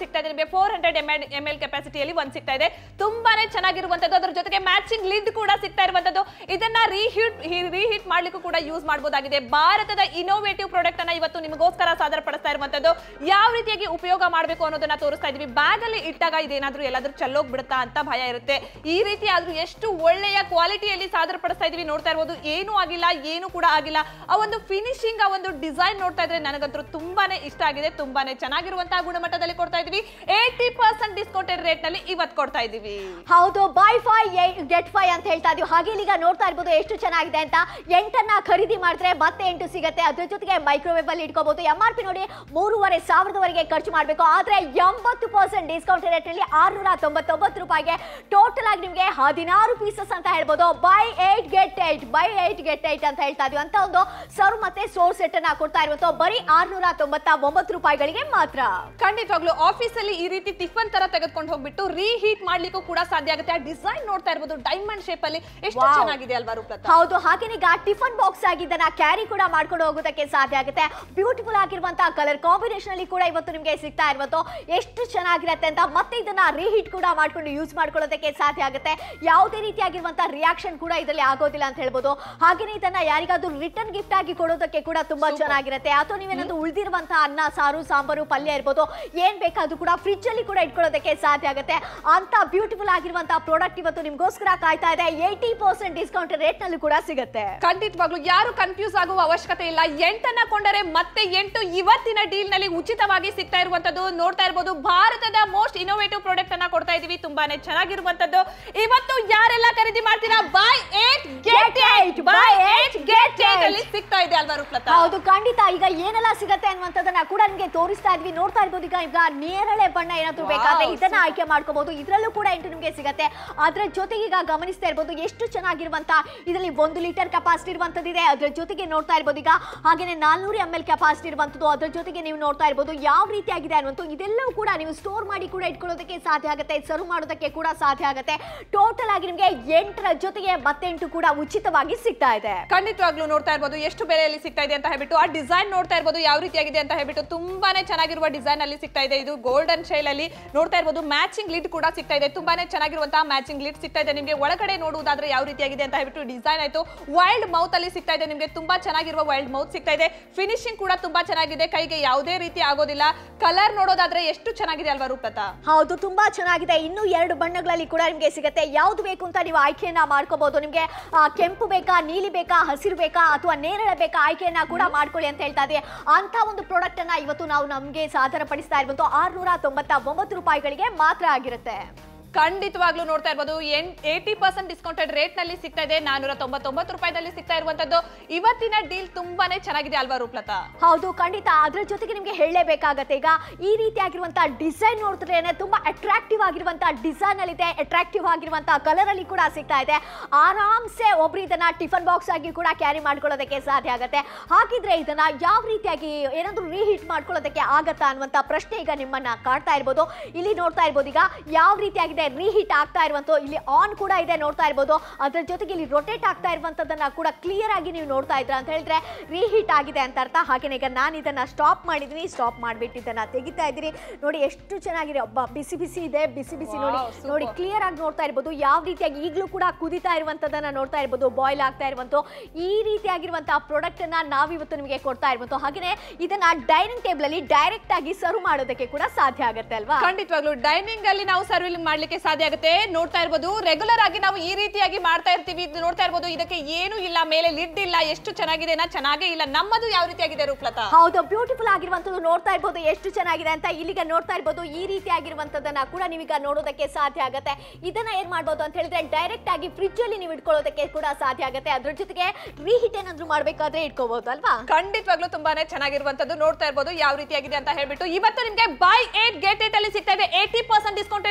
ಸಿಗ್ತಾ ಇದೆ ನಿಮಗೆ four hundred M L M L ಕೆಪಾಸಿಟಿಯಲ್ಲಿ ಒಂದ್ ಸಿಗ್ತಾ ಇದೆ ತುಂಬಾನೇ ಚೆನ್ನಾಗಿರುವಂತದ್ದು ಅದ್ರ ಜೊತೆಗೆ ಮ್ಯಾಚಿಂಗ್ ಲಿಡ್ ಕೂಡ ಸಿಗ್ತಾ ಇರುವಂತದ್ದು ಇದನ್ನ ರೀಹೀಟ್ ರೀಹೀಟ್ ಮಾಡ್ಲಿಕ್ಕೂ ಕೂಡ ಯೂಸ್ ಮಾಡಬಹುದಾಗಿದೆ ಭಾರತದ ಇನೋವೇಟಿವ್ ಪ್ರಾಡಕ್ಟ್ ಅನ್ನ ಇವತ್ತು ನಿಮಗೋಸ್ಕರ ಸಾದರ ಪಡಿಸ್ತಾ ಇರುವಂತದ್ದು ಯಾವ ರೀತಿಯಾಗಿ ಉಪಯೋಗ ಮಾಡಬೇಕು ಅನ್ನೋದನ್ನ ತೋರಿಸ್ತಾ ಇದೀವಿ ಬ್ಯಾಗ್ ಅಲ್ಲಿ ಇಟ್ಟಾಗ ಇದೇನಾದ್ರೂ ಎಲ್ಲಾದ್ರೂ ಚೆಲ್ಲೋಗ್ ಬಿಡುತ್ತಾ ಅಂತ ಭಯ ಇರುತ್ತೆ ಈ ರೀತಿ ಆದ್ರೂ ಎಷ್ಟು ಒಳ್ಳೆಯ ಕ್ವಾಲಿಟಿಯಲ್ಲಿ ಸಾದರ ಪಡಿಸ್ತಾ ಇದೀವಿ ನೋಡ್ತಾ ಇರ್ಬೋದು ಏನೂ ಆಗಿಲ್ಲ ಏನು ಕೂಡ ಆಗಿಲ್ಲ ಆ ಒಂದು ಫಿನಿಶಿಂಗ್ ಆ ಒಂದು ಡಿಸೈನ್ ನೋಡ್ತಾ ಇದ್ರೆ ನನಗಂತೂ ತುಂಬಾನೇ ಇಷ್ಟ ಆಗಿದೆ ತುಂಬಾನೇ ಚೆನ್ನಾಗಿರುವಂತಹ ಗುಣಮಟ್ಟದಲ್ಲಿ ಕೊಡ್ತಾ ಇದೀವಿ ಏಯ್ಟಿ ಪರ್ಸೆಂಟ್ ಡಿಸ್ಕೌಂಟೆಡ್ ರೇಟ್ ನಲ್ಲಿ ಇವತ್ತು ಕೊಡ್ತಾ ಇದೀವಿ ಹೌದು ಬೈ ಫೈ ಗೆಟ್ ಫೈ ಅಂತ ಹೇಳ್ತಾ ಇದೀವಿ ಹಾಗೆ ಈಗ ನೋಡ್ತಾ ಇರ್ಬೋದು ಎಷ್ಟು ಚೆನ್ನಾಗಿದೆ ಅಂತ ಎಂಟನ್ನ ಖರೀದಿ ಮಾಡಿದ್ರೆ ಮತ್ತೆ ಎಂಟು ಸಿಗತ್ತೆ ಅದ್ರ ಜೊತೆಗೆ ಮೈಕ್ರೋವೇವ್ ಅಲ್ಲಿ ಇಟ್ಕೋಬಹುದು ಎಂ ಆರ್ ಪಿ ನೋಡಿ ಮೂರುವರೆ ಸಾವಿರದವರೆಗೆ ಖರ್ಚು ಮಾಡಬೇಕು ಆದ್ರೆ ಎಂಬತ್ತು ಪರ್ಸೆಂಟ್ ಡಿಸ್ಕೌಂಟ್ ರೇಟ್ ಅಲ್ಲಿ ಆರ್ನೂರ ತೊಂಬತ್ತೊಂಬತ್ತು ರೂಪಾಯಿಗೆ ಟೋಟಲ್ ಆಗಿ ನಿಮಗೆ ಹದಿನಾರು ಪೀಸಸ್ ಅಂತ ಹೇಳ್ಬೋದು buy eight get eight buy eight get eight ಅಂತ ಹೇಳ್ತಾ ಇದೀವಿ ಅಂತ ಒಂದು ಸರ್ವ್ ಮತ್ತೆ ಸೋರ್ ಸೆಟ್ ಅನ್ನ ಕೊಡ್ತಾ ಇರುವಂತ ಬರೀ ಆರ್ನೂರ ತೊಂಬತ್ತ ಒಂಬತ್ತು ರೂಪಾಯಿಗಳಿಗೆ ಮಾತ್ರ ಖಂಡಿತವಾಗ್ಲೂ ಆಫೀಸ್ ಅಲ್ಲಿ ಈ ರೀತಿ ಟಿಫನ್ ತರ ತೆಗೆದುಕೊಂಡು ಹೋಗ್ಬಿಟ್ಟು ರೀಹೀಟ್ ಮಾಡ್ಲಿಕ್ಕೂ ಕೂಡ ಸಾಧ್ಯ ಆಗುತ್ತೆ ಆ ಡಿಸೈನ್ ನೋಡ್ತಾ ಇರ್ಬೋದು ಡೈಮಂಡ್ ಶೇಪ್ ಅಲ್ಲಿ ಎಷ್ಟು Wow. ಚೆನ್ನಾಗಿದೆ ಅಲ್ವಾ ರೂಪಲತಾ ಹೌದು ಹಾಗೇನೆ ಈಗ ಟಿಫನ್ ಬಾಕ್ಸ್ ಆಗಿದ್ದನ್ನ ಕ್ಯಾರಿ ಕೂಡ ಮಾಡ್ಕೊಂಡು ಹೋಗೋದಕ್ಕೆ ಸಾಧ್ಯ ಆಗುತ್ತೆ ಬ್ಯೂಟಿಫುಲ್ ಆಗಿರುವಂತಹ ಕಲರ್ ಕಾಂಬಿನೇಷನ್ ಅಲ್ಲಿ ಕೂಡ ಇವತ್ತು ನಿಮಗೆ ಸಿಗ್ತಾ ಇರುವಂತ ಎಷ್ಟು ಚೆನ್ನಾಗಿರುತ್ತೆ ಅಂತ ಮತ್ತೆ ಇದನ್ನ ರೀಹೀಟ್ ಕೂಡ ಮಾಡ್ಕೊಂಡು ಯೂಸ್ ಮಾಡ್ಕೊಳ್ಳೋದಕ್ಕೆ ಸಾಧ್ಯ ಆಗುತ್ತೆ ಯಾವುದೇ ರೀತಿಯಾಗಿರುವಂತಹ ರಿಯಾಕ್ಷನ್ ಕೂಡ ಇದರಲ್ಲಿ ಆಗೋದಿಲ್ಲ ಅಂತ ಹೇಳ್ಬೋದು ಹಾಗೇನೆ ಇದನ್ನ ಯಾರಿಗಾದ್ರೂ ರಿಟರ್ನ್ ಗಿಫ್ಟ್ ಆಗಿ ಕೊಡೋದಕ್ಕೆ ಕೂಡ ತುಂಬಾ Super. ಚೆನ್ನಾಗಿರುತ್ತೆ ಅಥವಾ ನೀವೇನಾದ್ರೂ ಉಳಿದಿರುವಂತಹ ಅನ್ನ ಸಾರು ಸಾಂಬಾರು ಪಲ್ಯ ಇರ್ಬೋದು ಏನ್ ಬೇಕಾದ್ರೂ ಕೂಡ ಫ್ರಿಜ್ ಅಲ್ಲಿ ಕೂಡ ಇಟ್ಕೊಳ್ಳೋದಕ್ಕೆ ಸಾಧ್ಯ ಆಗುತ್ತೆ ಅಂತ ಬ್ಯೂಟಿಫುಲ್ ಆಗಿರುವಂತಹ ಪ್ರಾಡಕ್ಟ್ ಇವತ್ತು ನಿಮ್ಗೋಸ್ಕರ ಕಾಯ್ತಾ ಇದೆ ಏಯ್ಟಿ ಪರ್ಸೆಂಟ್ ಡಿಸ್ಕೌಂಟ್ ರೇಟ್ ನಲ್ಲಿ ಕೂಡ ಸಿಗುತ್ತೆ ಖಂಡಿತವಾಗ್ಲೂ ಯಾರು ಕನ್ಫ್ಯೂಸ್ ಆಗುವ ಅವಶ್ಯಕತೆ ಇಲ್ಲ ಎಂಟನ್ನ ಕೊಂಡರೆ ಮತ್ತೆ ಎಂಟು ಇವತ್ತಿನ ಡೀಲ್ ನಲ್ಲಿ ಉಚಿತವಾಗಿ ಸಿಗ್ತಾ ಇರುವಂತದ್ದು ನೋಡ್ತಾ ಇರ್ಬೋದು ಭಾರತದ ಮೋಸ್ಟ್ ಇನೋವೇಟಿವ್ ಪ್ರಾಡಕ್ಟ್ ಅನ್ನ ಕೊಡ್ತಾ ಇದೀವಿ ತುಂಬಾನೇ ಚೆನ್ನಾಗಿರುವಂತದ್ದು ಇವತ್ತು ಯಾರೆಲ್ಲ ಖರೀದಿ ಮಾಡ್ತೀರಾ buy eight get eight buy eight get eight ಅಲ್ಲಿ ಸಿಗ್ತಾ ಇದೆ ಅಲ್ವಾ ರೂಪಲತಾ ಹೌದು ಖಂಡಿತ ಈಗ ಏನೆಲ್ಲ ಸಿಗತ್ತೆ ಅನ್ನುವಂಥದ್ದನ್ನ ಕೂಡ ನಿಮಗೆ ತೋರಿಸ್ತಾ ಇದ್ವಿ ನೋಡ್ತಾ ಇರ್ಬೋದು ಈಗ ಈಗ ನೇರಳೆ ಬಣ್ಣ ಏನಾದ್ರು Wow, ಬೇಕಾದ್ರೆ ಇದನ್ನ super. ಆಯ್ಕೆ ಮಾಡ್ಕೋಬಹುದು ಇದರಲ್ಲೂ ಕೂಡ ಎಂಟು ನಿಮಗೆ ಸಿಗತ್ತೆ ಅದ್ರ ಜೊತೆಗೆ ಈಗ ಗಮನಿಸ್ತಾ ಇರ್ಬೋದು ಎಷ್ಟು ಚೆನ್ನಾಗಿರುವಂತ ಇದರಲ್ಲಿ ಒಂದು ಲೀಟರ್ ಕೆಪಾಸಿಟಿ ಇರುವಂತದ್ದಿದೆ ಅದ್ರ ಜೊತೆಗೆ ನೋಡ್ತಾ ಇರ್ಬೋದು ಈಗ ಹಾಗೇನೆ ನಾಲ್ನೂರು ಎಂ ಎಲ್ ಕೆಪಾಸಿಟಿ ಇರುವಂತದ್ದು ಅದ್ರ ಜೊತೆಗೆ ನೀವು ನೋಡ್ತಾ ಇರ್ಬೋದು ಯಾವ ರೀತಿಯಾಗಿದೆ ಅನ್ನುವಂಥ ಇದೆಲ್ಲವೂ ಕೂಡ ನೀವು ಸ್ಟೋರ್ ಮಾಡಿ ಕೂಡ ಇಟ್ಕೊಳ್ಳೋದಕ್ಕೆ ಸಾಧ್ಯ ಆಗುತ್ತೆ ಸರ್ವ್ ಮಾಡೋದಕ್ಕೆ ಕೂಡ ಸಾಧ್ಯ ಆಗುತ್ತೆ ಟೋಟಲ್ ಆಗಿ ನಿಮಗೆ ಎಂಟರ ಜೊತೆಗೆ ಮತ್ತೆಂಟು ಕೂಡ ಉಚಿತವಾಗಿ ಸಿಗ್ತಾ ಇದೆ ಖಂಡಿತವಾಗ್ಲೂ ನೋಡ್ತಾ ಇರ್ಬೋದು ಎಷ್ಟು ಬೆಲೆಯಲ್ಲಿ ಸಿಗ್ತಾ ಇದೆ ಅಂತ ಹೇಳ್ಬಿಟ್ಟು ಆ ಡಿಸೈನ್ ನೋಡ್ತಾ ಇರ್ಬೋದು ಯಾವ ರೀತಿಯಾಗಿದೆ ಅಂತ ಹೇಳ್ಬಿಟ್ಟು ತುಂಬಾನೇ ಚೆನ್ನಾಗಿರುವ ಡಿಸೈನ್ ಅಲ್ಲಿ ಸಿಗ್ತಾ ಇದೆ ಇದು ಗೋಲ್ಡನ್ ಶೈಲ್ ಅಲ್ಲಿ ನೋಡ್ತಾ ಇರ್ಬೋದು ಮ್ಯಾಚಿಂಗ್ ಲಿಡ್ ಕೂಡ ಸಿಗ್ತಾ ಇದೆ ತುಂಬಾನೇ ಚೆನ್ನಾಗಿರುವಂತಹ ಮ್ಯಾಚಿಂಗ್ ಲಿಡ್ ಸಿಗ್ತಾ ಇದೆ ನಿಮಗೆ ಒಳಗಡೆ ನೋಡುವುದಾದ್ರೆ ಯಾವ ರೀತಿಯಾಗಿದೆ ಅಂತ ಹೇಳ್ಬಿಟ್ಟು ಡಿಸೈನ್ ಆಯ್ತು ವೈಲ್ಡ್ ಮೌತ್ ಅಲ್ಲಿ ಸಿಗ್ತಾ ಇದೆ ನಿಮಗೆ ತುಂಬಾ ಚೆನ್ನಾಗಿರುವ ವೈಲ್ಡ್ ಮೌತ್ ಸಿಗ್ತಾ ಇದೆ ಫಿನಿಶಿಂಗ್ ಕೂಡ ತುಂಬಾ ಚೆನ್ನಾಗಿದೆ ಕೈಗೆ ಯಾವುದೇ ರೀತಿ ಆಗೋದಿಲ್ಲ ಕಲರ್ ನೋಡೋದಾದ್ರೆ ಎಷ್ಟು ಚೆನ್ನಾಗಿದೆ ಅಲ್ವಾ ರೂಪತಾ ಹೌದು ತುಂಬಾ ಚೆನ್ನಾಗಿದೆ ಇನ್ನು ಎರಡು ಬಣ್ಣಗಳಲ್ಲಿ ಕೂಡ ನಿಮಗೆ ಸಿಗುತ್ತೆ ಯಾವ್ದು ಬೇಕು ಅಂತ ನೀವು ಆಯ್ಕೆಯನ್ನ ಮಾಡ್ಕೋಬಹುದು ನಿಮಗೆ ಆ, ಕೆಂಪು ಬೇಕಾ ನೀಲಿ ಬೇಕಾ ಹಸಿರು ಬೇಕಾ ಅಥವಾ ನೇರಳೆ ಬೇಕಾ ಆಯ್ಕೆಯನ್ನ ಕೂಡ ಮಾಡ್ಕೊಳ್ಳಿ ಅಂತ ಹೇಳ್ತಾ ಇದ್ದೀವಿ ಅಂತ ಒಂದು ಪ್ರಾಡಕ್ಟ್ ಅನ್ನ ಇವತ್ತು ನಾವು ನಮಗೆ ಸಾದರ ಪಡಿಸ್ತಾ ಇರ್ಬೋದು ಆರ್ನೂರ ತೊಂಬತ್ತ ಒಂಬತ್ತು ರೂಪಾಯಿಗಳಿಗೆ ಮಾತ್ರ ಆಗಿರುತ್ತೆ ಖಂಡಿತವಾಗ್ಲೂ ನೋಡ್ತಾ ಇರ್ಬೋದು ಏಯ್ಟಿ ಪರ್ಸೆಂಟ್ ಡಿಸ್ಕೌಂಟೆಡ್ ರೇಟ್ ನಲ್ಲಿ ಸಿಗ್ತಾ ಇದೆ ನಾನೂರ ತೊಂಬತ್ತೊಂಬತ್ತು ರೂಪಾಯಿದಲ್ಲಿ ಸಿಗ್ತಾ ಇರುವಂತದ್ದು ಇವತ್ತಿನ ಡೀಲ್ ತುಂಬಾನೇ ಚೆನ್ನಾಗಿದೆ ಅಲ್ವಾ ರೂಪಲತಾ ಹೌದು ಖಂಡಿತ ಅದ್ರ ಜೊತೆಗೆ ನಿಮಗೆ ಹೇಳಲೇಬೇಕಾಗತ್ತೆ ಈಗ ಈ ರೀತಿಯಾಗಿರುವಂತಹ ಡಿಸೈನ್ ನೋಡಿದ್ರೇನೆ ತುಂಬಾ ಅಟ್ರಾಕ್ಟಿವ್ ಆಗಿರುವಂತಹ ಡಿಸೈನ್ ಅಲ್ಲಿ ಇದೆ ಅಟ್ರಾಕ್ಟಿವ್ ಆಗಿರುವಂತಹ ಕಲರ್ ಅಲ್ಲಿ ಕೂಡ ಸಿಗ್ತಾ ಇದೆ ಆರಾಮ್ಸೆ ಒಬ್ರು ಇದನ್ನ ಟಿಫನ್ ಬಾಕ್ಸ್ ಆಗಿ ಕೂಡ ಕ್ಯಾರಿ ಮಾಡ್ಕೊಳ್ಳೋದಕ್ಕೆ ಸಾಧ್ಯ ಆಗುತ್ತೆ ಹಾಗಿದ್ರೆ ಇದನ್ನ ಯಾವ ರೀತಿಯಾಗಿ ಏನಾದ್ರೂ ರೀಹೀಟ್ ಮಾಡ್ಕೊಳ್ಳೋದಕ್ಕೆ ಆಗತ್ತಾ ಅನ್ನುವಂತ ಪ್ರಶ್ನೆ ಈಗ ನಿಮ್ಮನ್ನ ಕಾಡ್ತಾ ಇರ್ಬೋದು ಇಲ್ಲಿ ನೋಡ್ತಾ ಇರ್ಬೋದು ಈಗ ಯಾವ ರೀತಿಯಾಗಿದೆ ರೀಹೀಟ್ ಆಗ್ತಾ ಇರುವಂತ ಇಲ್ಲಿ ಆನ್ ಕೂಡ ಇದೆ ನೋಡ್ತಾ ಇರ್ಬೋದು ಅದ್ರ ಜೊತೆಗೆ ಇಲ್ಲಿ ರೊಟೇಟ್ ಆಗ್ತಾ ಇರುವಂತದನ್ನ ಕೂಡ ಕ್ಲಿಯರ್ ಆಗಿ ನೀವು ನೋಡ್ತಾ ಇದ್ರ ಅಂತ ಹೇಳಿದ್ರೆ ರೀಹೀಟ್ ಆಗಿದೆ ಅಂತ ಅರ್ಥ ಹಾಗೇನೆ ಈಗ ನಾನು ಇದನ್ನ ಸ್ಟಾಪ್ ಮಾಡಿದೀನಿ ಸ್ಟಾಪ್ ಮಾಡ್ಬಿಟ್ಟು ಇದನ್ನ ತೆಗಿತಾ ಇದ್ದೀನಿ ನೋಡಿ ಎಷ್ಟು ಚೆನ್ನಾಗಿದೆ ಒಬ್ಬ ಬಿಸಿ ಬಿಸಿ ಇದೆ ಬಿಸಿ ಬಿಸಿ ನೋಡಿ Wow, super. ನೋಡಿ ಕ್ಲಿಯರ್ ಆಗಿ ನೋಡ್ತಾ ಇರ್ಬೋದು ಯಾವ ರೀತಿಯಾಗಿ ಈಗಲೂ ಕೂಡ ಕುದಿತಾ ಇರುವಂತದನ್ನ ನೋಡ್ತಾ ಇರ್ಬೋದು ಬಾಯ್ಲ್ ಆಗ್ತಾ ಇರುವಂತ ಈ ರೀತಿಯಾಗಿರುವಂತಹ ಪ್ರಾಡಕ್ಟ್ ಅನ್ನ ನಾವಿವತ್ತು ನಿಮಗೆ ಕೊಡ್ತಾ ಇರುವಂತ ಹಾಗೇನೆ ಇದನ್ನ ಡೈನಿಂಗ್ ಟೇಬಲ್ ಅಲ್ಲಿ ಡೈರೆಕ್ಟ್ ಆಗಿ ಸರ್ವ್ ಮಾಡೋದಕ್ಕೆ ಕೂಡ ಸಾಧ್ಯ ಆಗುತ್ತೆ ಅಲ್ವಾ ಖಂಡಿತವಾಗ್ಲೂ ಡೈನಿಂಗ್ ಅಲ್ಲಿ ನಾವು ಸರ್ವಿಂಗ್ ಮಾಡ್ಲಿಕ್ಕೆ ಸಾಧ್ಯ ಆಗುತ್ತೆ ನೋಡ್ತಾ ಇರ್ಬೋದು ರೆಗ್ಯುಲರ್ ಆಗಿ ನಾವು ಈ ರೀತಿಯಾಗಿ ಮಾಡ್ತಾ ಇರ್ತೀವಿ ಇದು ನೋಡ್ತಾ ಇರ್ಬೋದು ಇದಕ್ಕೆ ಏನು ಇಲ್ಲ ಮೇಲೆ ಲಿಡ್ ಇಲ್ಲ ಎಷ್ಟು ಚೆನ್ನಾಗಿದೆ ನಾ ಚೆನ್ನಾಗೇ ಇಲ್ಲ ನಮ್ಮದು ಯಾವ ರೀತಿಯಾಗಿದೆ ರೂಪಲತಾ ಹೌದು ಬ್ಯೂಟಿಫುಲ್ ಆಗಿರುವಂತದ್ದು ನೋಡ್ತಾ ಇರ್ಬೋದು ಎಷ್ಟು ಚೆನ್ನಾಗಿದೆ ಅಂತ ಇಲ್ಲಿಗ ನೋಡ್ತಾ ಇರ್ಬೋದು ಈ ರೀತಿ ಆಗಿರುವಂತದನ್ನ ಕೂಡ ನೀವೀಗ ನೋಡೋದಕ್ಕೆ ಸಾಧ್ಯ ಆಗುತ್ತೆ ಇದನ್ನ ಏನ್ ಮಾಡ್ಬೋದು ಅಂತ ಹೇಳಿದ್ರೆ ಡೈರೆಕ್ಟ್ ಆಗಿ ಫ್ರಿಜ್ ಅಲ್ಲಿ ನೀವು ಇಟ್ಕೊಳ್ಳೋದಕ್ಕೆ ಕೂಡ ಸಾಧ್ಯ ಆಗುತ್ತೆ ಅದ್ರ ಜೊತೆಗೆ ರೀಹೀಟ್ ಏನಾದ್ರು ಮಾಡ್ಬೇಕಾದ್ರೆ ಇಟ್ಕೋಬಹುದು ಅಲ್ವಾ ಖಂಡಿತವಾಗ್ಲೂ ತುಂಬಾನೇ ಚೆನ್ನಾಗಿರುವಂತದ್ದು ನೋಡ್ತಾ ಇರ್ಬೋದು ಯಾವ ರೀತಿಯಾಗಿದೆ ಅಂತ ಹೇಳ್ಬಿಟ್ಟು ಇವತ್ತು ನಿಮ್ಗೆ ಬೈ ಏಟ್ ಗೆಟ್ ಏಟ್ ಅಲ್ಲಿ ಸಿಗ್ತಾ ಇದೆ ಏಯ್ಟಿ ಪರ್ಸೆಂಟ್ ಡಿಸ್ಕೌಂಟೆಡ್ ರೇಟ್ ನಲ್ಲಿ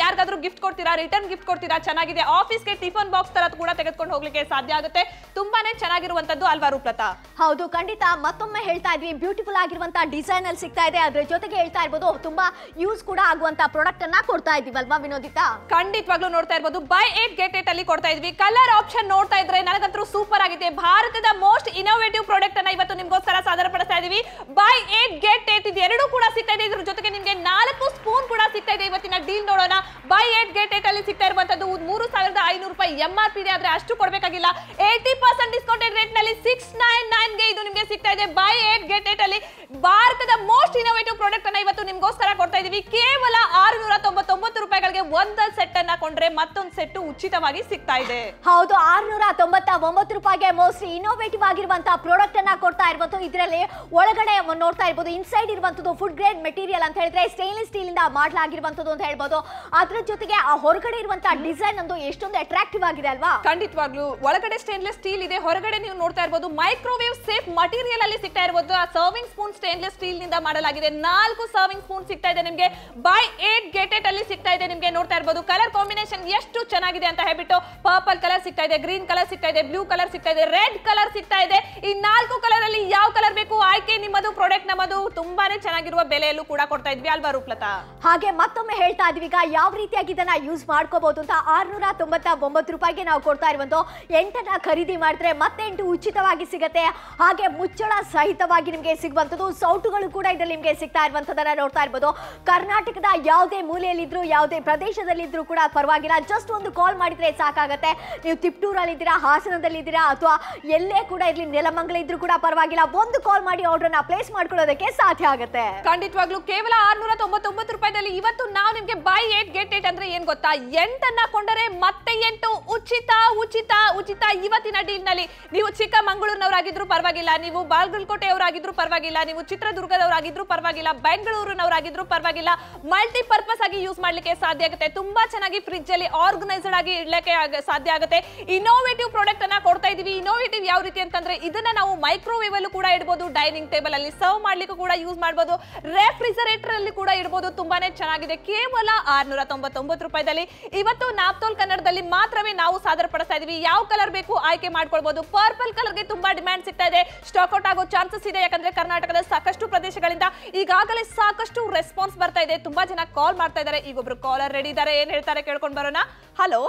ಯಾರಿಗಾದ್ರೂ ಗಿಫ್ಟ್ ಕೊಡ್ತೀರಾ ರಿಟರ್ನ್ ಗಿಫ್ಟ್ ಕೊಡ್ತೀರಾ ಚೆನ್ನಾಗಿದೆ ಆಫೀಸ್ಗೆ ಟಿಫನ್ ಬಾಕ್ಸ್ ತರ ಕೂಡ ತೆಗೆದುಕೊಂಡು ಹೋಗ್ಲಿಕ್ಕೆ ಸಾಧ್ಯ ಆಗುತ್ತೆ ತುಂಬಾನೇ ಚೆನ್ನಾಗಿರುವಂತದ್ದು ಅಲ್ವಾ ರೂಪ್ಲತಾ ಹೌದು ಖಂಡಿತ ಮತ್ತೊಮ್ಮೆ ಹೇಳ್ತಾ ಇದ್ವಿ ಬ್ಯೂಟಿಫುಲ್ ಆಗಿರುವಂತ ಡಿಸೈನ್ ಅಲ್ಲಿ ಸಿಗ್ತಾ ಇದೆ ಅದ್ರ ಜೊತೆಗೆ ಹೇಳ್ತಾ ಇರ್ಬೋದು ತುಂಬಾ ಯೂಸ್ ಕೂಡ ಆಗುವಂತ ಪ್ರಾಡಕ್ಟ್ ಅನ್ನ ಕೊಡ್ತಾ ಇದೀವಲ್ವಾ ವಿನೋದಿತಾ ಖಂಡಿತವಾಗ್ಲೂ ನೋಡ್ತಾ ಇರ್ಬೋದು ಬೈ ಏಟ್ ಗೆಟ್ ಏಟ್ ಅಲ್ಲಿ ಕೊಡ್ತಾ ಇದ್ವಿ ಕಲರ್ ಆಪ್ಷನ್ ನೋಡ್ತಾ ಇದ್ರೆ ನನಗಂತೂ ಸೂಪರ್ ಆಗಿದೆ ಭಾರತದ ಮೋಸ್ಟ್ ಇನೋವೇಟಿವ್ ಪ್ರಾಡಕ್ಟ್ ಅನ್ನ ಇವತ್ತು ನಿಮ್ಗೋಸ್ಕರ ಸಾದರ ಪಡಿಸ್ತಾ ಇದೀವಿ ಬೈ ಏಟ್ ಗೆಟ್ ಏಟ್ ಇದು ಎರಡು ಕೂಡ ಸಿಗ್ತಾ ಇದೆ ಇದ್ರ ಜೊತೆಗೆ ನಿಮ್ಗೆ ನಾಲ್ಕು ಸ್ಪೂನ್ ಕೂಡ ಸಿಗ್ತಾ ಇದೆ ಇವತ್ತಿನ ಡೀಲ್ ನೋಡೋಣ ಬೈ ಏಟ್ ಗೆಟ್ ಏಟ್ ಅಲ್ಲಿ ಸಿಗ್ತಾ ಇರುವಂತದ್ದು ಮೂರು ಸಾವಿರದ ಐನೂರು ರೂಪಾಯಿ ಎಂ ಆರ್ ಪಿ ಇದೆ ಆದ್ರೆ ಅಷ್ಟು ಕೊಡಬೇಕಾಗಿಲ್ಲ ಏಯ್ಟಿ ಪರ್ಸೆಂಟ್ ಡಿಸ್ಕೌಂಟೆಡ್ ರೇಟ್ ನಲ್ಲಿ ಸಿಕ್ಸ್ ನೈನ್ ನೈನ್ ಗೆ ಇದು ನಿಮ್ಗೆ ಸಿಗ್ತಾ ಇದೆ ಬೈ ಏಟ್ ಗೆಟ್ ಏಟ್ ಅಲ್ಲಿ ಭಾರತದ ಮೋಸ್ಟ್ ಇನೋವೇಟಿವ್ ಪ್ರಾಡಕ್ಟ್ ಅನ್ನ ಇವತ್ತು ನಿಮ್ಗೋಸ್ಕರ ಕೊಡ್ತಾ ಇದೀವಿ ಕೇವಲ ಆರುನೂರ ತೊಂಬತ್ತೊಂಬತ್ತು ರೂಪಾಯಿಗಳಿಗೆ ಒಂದ್ ಸೆಟ್ ಅನ್ನ ಕೊಂಡ್ರೆ ಮತ್ತೊಂದು ಸೆಟ್ ಉಚಿತವಾಗಿ ಸಿಗ್ತಾ ಇದೆ ಹೌದು ಆರ್ನೂರ ತೊಂಬತ್ತ ಒಂಬತ್ತು ರೂಪಾಯಿಗೆ ಮೋಸ್ಟ್ ಇನೋವೇಟಿವ್ ಆಗಿರುವಂತಹ ಪ್ರಾಡಕ್ಟ್ ಅನ್ನ ಕೊಡ್ತಾ ಇರ್ಬೋದು ಇದರಲ್ಲಿ ಒಳಗಡೆ ಮ- ನೋಡ್ತಾ ಇರ್ಬೋದು ಇನ್ಸೈಡ್ ಇರುವಂತದ್ದು ಫುಡ್ ಗ್ರೇಡ್ ಮೆಟೀರಿಯಲ್ ಅಂತ ಹೇಳಿದ್ರೆ ಸ್ಟೇನ್ಲೆಸ್ ಸ್ಟೀಲ್ ಇಂದ ಮಾಡಲಾಗಿರುವಂತದ್ದು ಅಂತ ಹೇಳ್ಬೋದು ಅದ್ರ ಜೊತೆಗೆ ಆ ಹೊರಗಡೆ ಇರುವಂತಹ ಡಿಸೈನ್ ಒಂದು ಎಷ್ಟೊಂದು ಅಟ್ರಾಕ್ಟಿವ್ ಆಗಿದೆ ಅಲ್ವಾ ಖಂಡಿತವಾಗ್ಲೂ ಒಳಗಡೆ ಸ್ಟೇನ್ಲೆಸ್ ಸ್ಟೀಲ್ ಇದೆ ಹೊರಗಡೆ ನೀವು ನೋಡ್ತಾ ಇರ್ಬೋದು ಮೈಕ್ರೋವೇವ್ ಸೇಫ್ ಮಟೀರಿಯಲ್ ಅಲ್ಲಿ ಸಿಗ್ತಾ ಇರ್ಬೋದು ಆ ಸರ್ವಿಂಗ್ ಸ್ಪೂನ್ ಸ್ಟೇನ್ಲೆಸ್ ಸ್ಟೀಲ್ ನಿಂದ ಮಾಡಲಾಗಿದೆ ನಾಲ್ಕು ಸರ್ವಿಂಗ್ ಸ್ಪೂನ್ ಸಿಗ್ತಾ ಇದೆ ನಿಮ್ಗೆ ಬೈ ಏಟ್ ಗೆಟ್ ಏಟ್ ಅಲ್ಲಿ ಸಿಗ್ತಾ ಇದೆ ನಿಮ್ಗೆ ನೋಡ್ತಾ ಇರ್ಬೋದು ಕಲರ್ ಕಾಂಬಿನೇಷನ್ ಎಷ್ಟು ಚೆನ್ನಾಗಿದೆ ಅಂತ ಹೇಳ್ಬಿಟ್ಟು ಪರ್ಪಲ್ ಕಲರ್ ಸಿಗ್ತಾ ಇದೆ ಗ್ರೀನ್ ಕಲರ್ ಸಿಗ್ತಾ ಇದೆ ಬ್ಲೂ ಕಲರ್ ಸಿಗ್ತಾ ಇದೆ ರೆಡ್ ಕಲರ್ ಸಿಗ್ತಾ ಇದೆ ಈ ನಾಲ್ಕು ಕಲರ್ ಅಲ್ಲಿ ಯಾವ ಕಲರ್ ಬೇಕು ಆಯ್ಕೆ ನಿಮ್ಮದು ಪ್ರಾಡಕ್ಟ್ ನಮ್ಮದು ತುಂಬಾನೇ ಚೆನ್ನಾಗಿರುವ ಬೆಲೆಯಲ್ಲೂ ಕೂಡ ಕೊಡ್ತಾ ಇದ್ವಿ ಅಲ್ವಾ ರೂಪ್ಲತಾ ಹಾಗೆ ಮತ್ತೊಮ್ಮೆ ಹೇಳ್ತಾ ಇದೀವಿ ಈಗ ಯಾವ ರೀತಿಯಾಗಿ ಇದನ್ನ ಯೂಸ್ ಮಾಡ್ಕೋಬಹುದು ಅಂತ ಆರ್ನೂರ ತೊಂಬತ್ತ ಒಂಬತ್ತು ರೂಪಾಯಿಗೆ ನಾವು ಕೊಡ್ತಾ ಇರುವಂತ ಎಂಟನ್ನ ಖರೀದಿ ಮಾಡಿದ್ರೆ ಮತ್ತೆ ಎಂಟು ಉಚಿತವಾಗಿ ಸಿಗತ್ತೆ ಹಾಗೆ ಮುಚ್ಚಳ ಸಹಿತವಾಗಿ ನಿಮಗೆ ಸಿಗುವಂಥದ್ದು ಸೌಟುಗಳು ಕೂಡ ಇದರಲ್ಲಿ ನಿಮಗೆ ಸಿಗ್ತಾ ಇರುವಂಥದ್ದನ್ನ ನೋಡ್ತಾ ಇರ್ಬೋದು ಕರ್ನಾಟಕದ ಯಾವುದೇ ಮೂಲೆಯಲ್ಲಿದ್ರು ಯಾವುದೇ ಪ್ರದೇಶದಲ್ಲಿದ್ರು ಕೂಡ ಪರವಾಗಿಲ್ಲ ಜಸ್ಟ್ ಒಂದು ಕಾಲ್ ಮಾಡಿದ್ರೆ ಸಾಕಾಗತ್ತೆ ನೀವು ತಿಪ್ಟೂರಲ್ಲಿದ್ದೀರಾ ಹಾಸನದಲ್ಲಿದ್ದೀರಾ ಅಥವಾ ಎಲ್ಲೇ ಕೂಡ ಇರಲಿ ನೆಲಮಂಗಲ ಇದ್ರೂ ಕೂಡ ಪರವಾಗಿಲ್ಲ ಒಂದು ಕಾಲ್ ಮಾಡಿ ಆರ್ಡರ್ನ ಪ್ಲೇಸ್ ಮಾಡ್ಕೊಳ್ಳೋದಕ್ಕೆ ಸಾಧ್ಯ ಆಗುತ್ತೆ ಖಂಡಿತವಾಗ್ಲೂ ಕೇವಲ ಆರ್ನೂರ ತೊಂಬತ್ತೊಂಬತ್ತು ರೂಪಾಯಿದಲ್ಲಿ ಇವತ್ತು ನಾವು ನಿಮ್ಗೆ ಬೈ ಏಟ್ ಗೆಟ್ ಏಟ್ ಅಂದ್ರೆ ಏನ್ ಗೊತ್ತಾ ಎಂಟನ್ನ ಕೊಂಡರೆ ಮತ್ತೆ ಎಂಟು ಉಚಿತ ಉಚಿತ ಉಚಿತ ಇವತ್ತಿನ ಡೀಲ್ ನಲ್ಲಿ ನೀವು ಚಿಕ್ಕಮಂಗಳೂರಿನವರಾಗಿದ್ರು ಪರವಾಗಿಲ್ಲ ನೀವು ಬಾಗಲಕೋಟೆಯವರಾಗಿದ್ರು ಪರವಾಗಿಲ್ಲ ನೀವು ಚಿತ್ರದುರ್ಗದವರಾಗಿದ್ರು ಪರವಾಗಿಲ್ಲ ಬೆಂಗಳೂರಿನವರಾಗಿದ್ರು ಪರವಾಗಿಲ್ಲ ಮಲ್ಟಿ ಪರ್ಪಸ್ ಆಗಿ ಯೂಸ್ ಮಾಡ್ಲಿಕ್ಕೆ ಸಾಧ್ಯ ಆಗುತ್ತೆ ತುಂಬಾ ಚೆನ್ನಾಗಿ ಫ್ರಿಜ್ ಅಲ್ಲಿ ಆರ್ಗನೈಸ್ಡ್ ಆಗಿ ಇಡ್ಲಿಕ್ಕೆ ಆಗ- ಸಾಧ್ಯ ಆಗುತ್ತೆ ಇನೋವೇಟಿವ್ ಪ್ರಾಡಕ್ಟ್ ಅನ್ನ ಕೊಡ್ತಾ ಇದೀವಿ ಇನೋವೇಟಿವ್ ಯಾವ ರೀತಿ ಅಂತಂದ್ರೆ ಇದನ್ನ ನಾವು ಮೈಕ್ರೋವೇವ್ ಅಲ್ಲೂ ಕೂಡ ಇಡಬಹುದು ಡೈನಿಂಗ್ ಟೇಬಲ್ ಅಲ್ಲಿ ಸರ್ವ್ ಮಾಡ್ಲಿಕ್ಕೂ ಕೂಡ ಯೂಸ್ ಮಾಡಬಹುದು ರೆಫ್ರಿಜರೇಟರ್ ಅಲ್ಲಿ ಕೂಡ ಇಡಬಹುದು ತುಂಬಾನೇ ಚೆನ್ನಾಗಿದೆ ಕೇವಲ ಆರ್ನೂರ ತೊಂಬತ್ತೊಂಬತ್ತು ರೂಪಾಯಿದಲ್ಲಿ ಇವತ್ತು ನಾಪ್ತೋಲ್ ಕನ್ನಡದಲ್ಲಿ ಮಾತ್ರವೇ ನಾವು ಸಾದರ ಪಡಿಸ್ತಾ ಇದೀವಿ ಯಾವ ಕಲರ್ ಬೇಕು ಆಯ್ಕೆ ಮಾಡ್ಕೊಳ್ಬಹುದು ಪರ್ಪಲ್ ಕಲರ್ಗೆ ತುಂಬಾ ಡಿಮ್ಯಾಂಡ್ ಸಿಗ್ತಾ ಇದೆ ಸ್ಟಾಕ್ ಔಟ್ ಆಗೋ ಚಾನ್ಸಸ್ ಇದೆ ಯಾಕಂದ್ರೆ ಕರ್ನಾಟಕದ ಸಾಕಷ್ಟು ಪ್ರದೇಶಗಳಿಂದ ಈಗಾಗಲೇ ಸಾಕಷ್ಟು ರೆಸ್ಪಾನ್ಸ್ ಬರ್ತಾ ಇದೆ ತುಂಬಾ ಜನ ಕಾಲ್ ಮಾಡ್ತಾ ಇದ್ದಾರೆ ಈಗೊಬ್ರು ಕಾಲರ್ ರೆಡಿ ಇದ್ದಾರೆ ಏನ್ ಹೇಳ್ತಾರೆ ಕೇಳ್ಕೊಂಡ್ ಬರೋಣ ಹಲೋ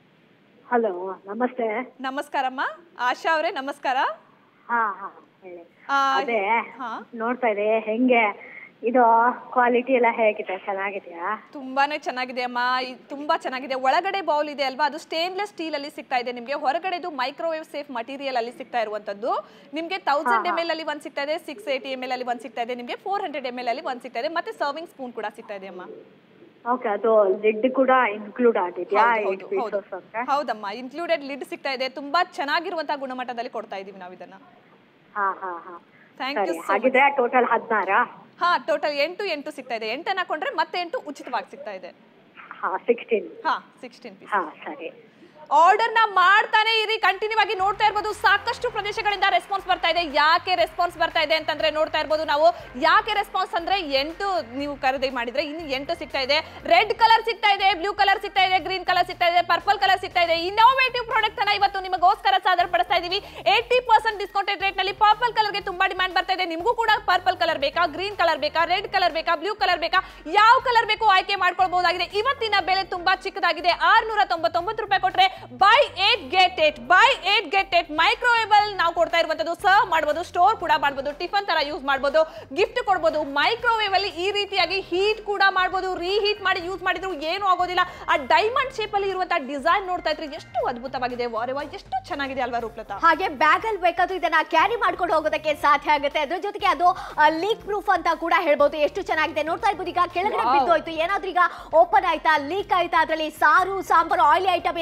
ಹಲೋ ನಮಸ್ತೆ ನಮಸ್ಕಾರಮ್ಮ ಆಶಾ ಅವರೇ ನಮಸ್ಕಾರ ಹಾ ಹಾ ಹೇಳಿ ಆ, ಅದೇ ಹಾ ನೋಡ್ತಾ ಇದೆ ಹೆಂಗೆ ಇದು ಕ್ವಾಲಿಟಿ ಎಲ್ಲ ಹೇಗಿದೆ ಚೆನ್ನಾಗಿದೆಯಾ ತುಂಬಾನೇ ಚೆನ್ನಾಗಿದೆ ಅಮ್ಮ ಇದ್ ತುಂಬಾ ಚೆನ್ನಾಗಿದೆ ಒಳಗಡೆ ಬೌಲ್ ಇದೆ ಅಲ್ವಾ ಅದು ಸ್ಟೇನ್ಲೆಸ್ ಸ್ಟೀಲ್ ಅಲ್ಲಿ ಸಿಗ್ತಾ ಇದೆ ನಿಮಗೆ ಹೊರಗಡೆದು ಮೈಕ್ರೋವೇವ್ ಸೇಫ್ ಮಟೀರಿಯಲ್ ಅಲ್ಲಿ ಸಿಗ್ತಾ ಇರುವಂತದ್ದು ನಿಮಗೆ ತೌಸಂಡ್ ಎಮ್ ಎಲ್ ಅಲ್ಲಿ ಒಂದ್ ಸಿಗ್ತಾ ಇದೆ ಸಿಕ್ಸ್ ಏಟಿ ಎಮ್ ಎಲ್ ಅಲ್ಲಿ ಒಂದ್ ಸಿಗ್ತಾ ಇದೆ ನಿಮಗೆ ಫೋರ್ ಹಂಡ್ರೆಡ್ ಎಮ್ ಎಲ್ ಅಲ್ಲಿ ಒಂದ್ ಸಿಗ್ತಾ ಇದೆ ಮತ್ತೆ ಸರ್ವಿಂಗ್ ಸ್ಪೂನ್ ಕೂಡ ಸಿಗ್ತಾ ಇದೆ ಅಮ್ಮ ಓಕೆ ಅದು ಲಿಡ್ ಕೂಡ ಇನ್ಕ್ಲೂಡ್ ಆಗಿದೆಯಾ ಹೌದು, ಏಟ್ ಹೌದು, ಹೌದು. ಪೀಸಸ್ ಅಂತ ಹೌದಮ್ಮ ಇನ್ಕ್ಲೂಡೆಡ್ ಲಿಡ್ ಸಿಗ್ತಾ ಇದೆ ತುಂಬಾ ಚೆನ್ನಾಗಿರುವಂತಹ ಗುಣಮಟ್ಟದಲ್ಲಿ ಕೊಡ್ತಾ ಇದೀವಿ ನಾವು ಇದನ್ನ ಹಾ ಹಾ ಹಾ ಥ್ಯಾಂಕ್ ಯು ಸರಿ ಹಾಗಿದ್ರೆ ಟೋಟಲ್ ಹದಿನಾರಾ ಹಾ ಟೋಟಲ್ ಎಂಟು ಎಂಟು ಸಿಗ್ತಾ ಇದೆ ಎಂಟನ್ನ ಕೊಂಡ್ರೆ ಮತ್ತೆ ಎಂಟು ಉಚಿತವಾಗಿ ಸಿಗ್ತಾ ಇದೆ ಹಾ ಸಿಕ್ಸ್ಟೀನ್ ಹಾ ಸಿಕ್ಸ್ಟೀನ್ ಪೀಸ್ ಹಾ ಸರಿ ಆರ್ಡರ್ ನ ಮಾಡ್ತಾನೆ ಇರಿ ಕಂಟಿನ್ಯೂ ಆಗಿ ನೋಡ್ತಾ ಇರ್ಬೋದು ಸಾಕಷ್ಟು ಪ್ರದೇಶಗಳಿಂದ ರೆಸ್ಪಾನ್ಸ್ ಬರ್ತಾ ಇದೆ ಯಾಕೆ ರೆಸ್ಪಾನ್ಸ್ ಬರ್ತಾ ಇದೆ ಅಂತಂದ್ರೆ ನೋಡ್ತಾ ಇರ್ಬೋದು ನಾವು ಯಾಕೆ ರೆಸ್ಪಾನ್ಸ್ ಅಂದ್ರೆ ಎಂಟು ನೀವು ಖರೀದಿ ಮಾಡಿದ್ರೆ ಇನ್ನು ಎಂಟು ಸಿಗ್ತಾ ಇದೆ ರೆಡ್ ಕಲರ್ ಸಿಗ್ತಾ ಇದೆ ಬ್ಲೂ ಕಲರ್ ಸಿಗ್ತಾ ಇದೆ ಗ್ರೀನ್ ಕಲರ್ ಸಿಗ್ತಾ ಇದೆ ಪರ್ಪಲ್ ಕಲರ್ ಸಿಗ್ತಾ ಇದೆ ಇನ್ನೋವೇಟಿವ್ ಪ್ರಾಡಕ್ಟ್ ಅನ್ನ ಇವತ್ತು ನಿಮಗೋಸ್ಕರ ಸಾದರ ಪಡಿಸ್ತಾ ಇದೀವಿ ಏಯ್ಟಿ ಪರ್ಸೆಂಟ್ ಡಿಸ್ಕೌಂಟೆಡ್ ರೇಟ್ ನಲ್ಲಿ ಪರ್ಪಲ್ ಕಲರ್ಗೆ ತುಂಬಾ ಡಿಮ್ಯಾಂಡ್ ಬರ್ತಾ ಇದೆ ನಿಮಗೂ ಕೂಡ ಪರ್ಪಲ್ ಕಲರ್ ಬೇಕಾ ಗ್ರೀನ್ ಕಲರ್ ಬೇಕಾ ರೆಡ್ ಕಲರ್ ಬೇಕಾ ಬ್ಲೂ ಕಲರ್ ಬೇಕಾ ಯಾವ ಕಲರ್ ಬೇಕು ಆಯ್ಕೆ ಮಾಡ್ಕೊಳ್ಬಹುದಾಗಿದೆ ಇವತ್ತಿನ ಬೆಲೆ ತುಂಬಾ ಚಿಕ್ಕದಾಗಿದೆ ಆರ್ನೂರ ತೊಂಬತ್ತೊಂಬತ್ತು ರೂಪಾಯಿ ಕೊಟ್ರೆ buy eight get eight buy eight get eight microwavable ನಾವು ಕೊಡ್ತಾ ಇರುವಂತದ್ದು ಸರ್ವ್ ಮಾಡಬಹುದು ಸ್ಟೋರ್ ಕೂಡ ಮಾಡಬಹುದು ಟಿಫನ್ ತರ ಯೂಸ್ ಮಾಡಬಹುದು ಗಿಫ್ಟ್ ಕೊಡಬಹುದು ಮೈಕ್ರೋವೇವ್ ಅಲ್ಲಿ ಈ ರೀತಿಯಾಗಿ ಹೀಟ್ ಕೂಡ ಮಾಡಬಹುದು ರೀಹೀಟ್ ಮಾಡಿ ಯೂಸ್ ಮಾಡಿದ್ರು ಏನು ಆಗೋದಿಲ್ಲ ಆ ಡೈಮಂಡ್ ಶೇಪ್ ಅಲ್ಲಿ ಇರುವಂತಹ ಡಿಸೈನ್ ನೋಡ್ತಾ ಇದ್ರೆ ಎಷ್ಟು ಅದ್ಭುತವಾಗಿದೆ ವಾರೆವಾ ಎಷ್ಟು ಚೆನ್ನಾಗಿದೆ ಅಲ್ವಾ ರೂಪ್ಲತಾ ಹಾಗೆ ಬ್ಯಾಗ್ ಅಲ್ಲಿ ಬೇಕಾದ್ರೂ ಇದನ್ನ ಕ್ಯಾರಿ ಮಾಡ್ಕೊಂಡು ಹೋಗೋದಕ್ಕೆ ಸಾಧ್ಯ ಆಗುತ್ತೆ ಅದ್ರ ಜೊತೆಗೆ ಅದು ಲೀಕ್ ಪ್ರೂಫ್ ಅಂತ ಕೂಡ ಹೇಳ್ಬೋದು ಎಷ್ಟು ಚೆನ್ನಾಗಿದೆ ನೋಡ್ತಾ ಇರ್ಬೋದು ಈಗ ಕೆಳಗಡೆ Wow. ಬಿದ್ದೋಯ್ತು ಏನಾದ್ರೂ ಈಗ ಓಪನ್ ಆಯ್ತಾ ಲೀಕ್ ಆಯ್ತಾ ಅದ್ರಲ್ಲಿ ಸಾರು ಸಾಂಬಾರು ಆಯಿಲಿ ಐಟಮ್ ಏನಾದ್ರೂ ಇಟ್ಕೊಂಡು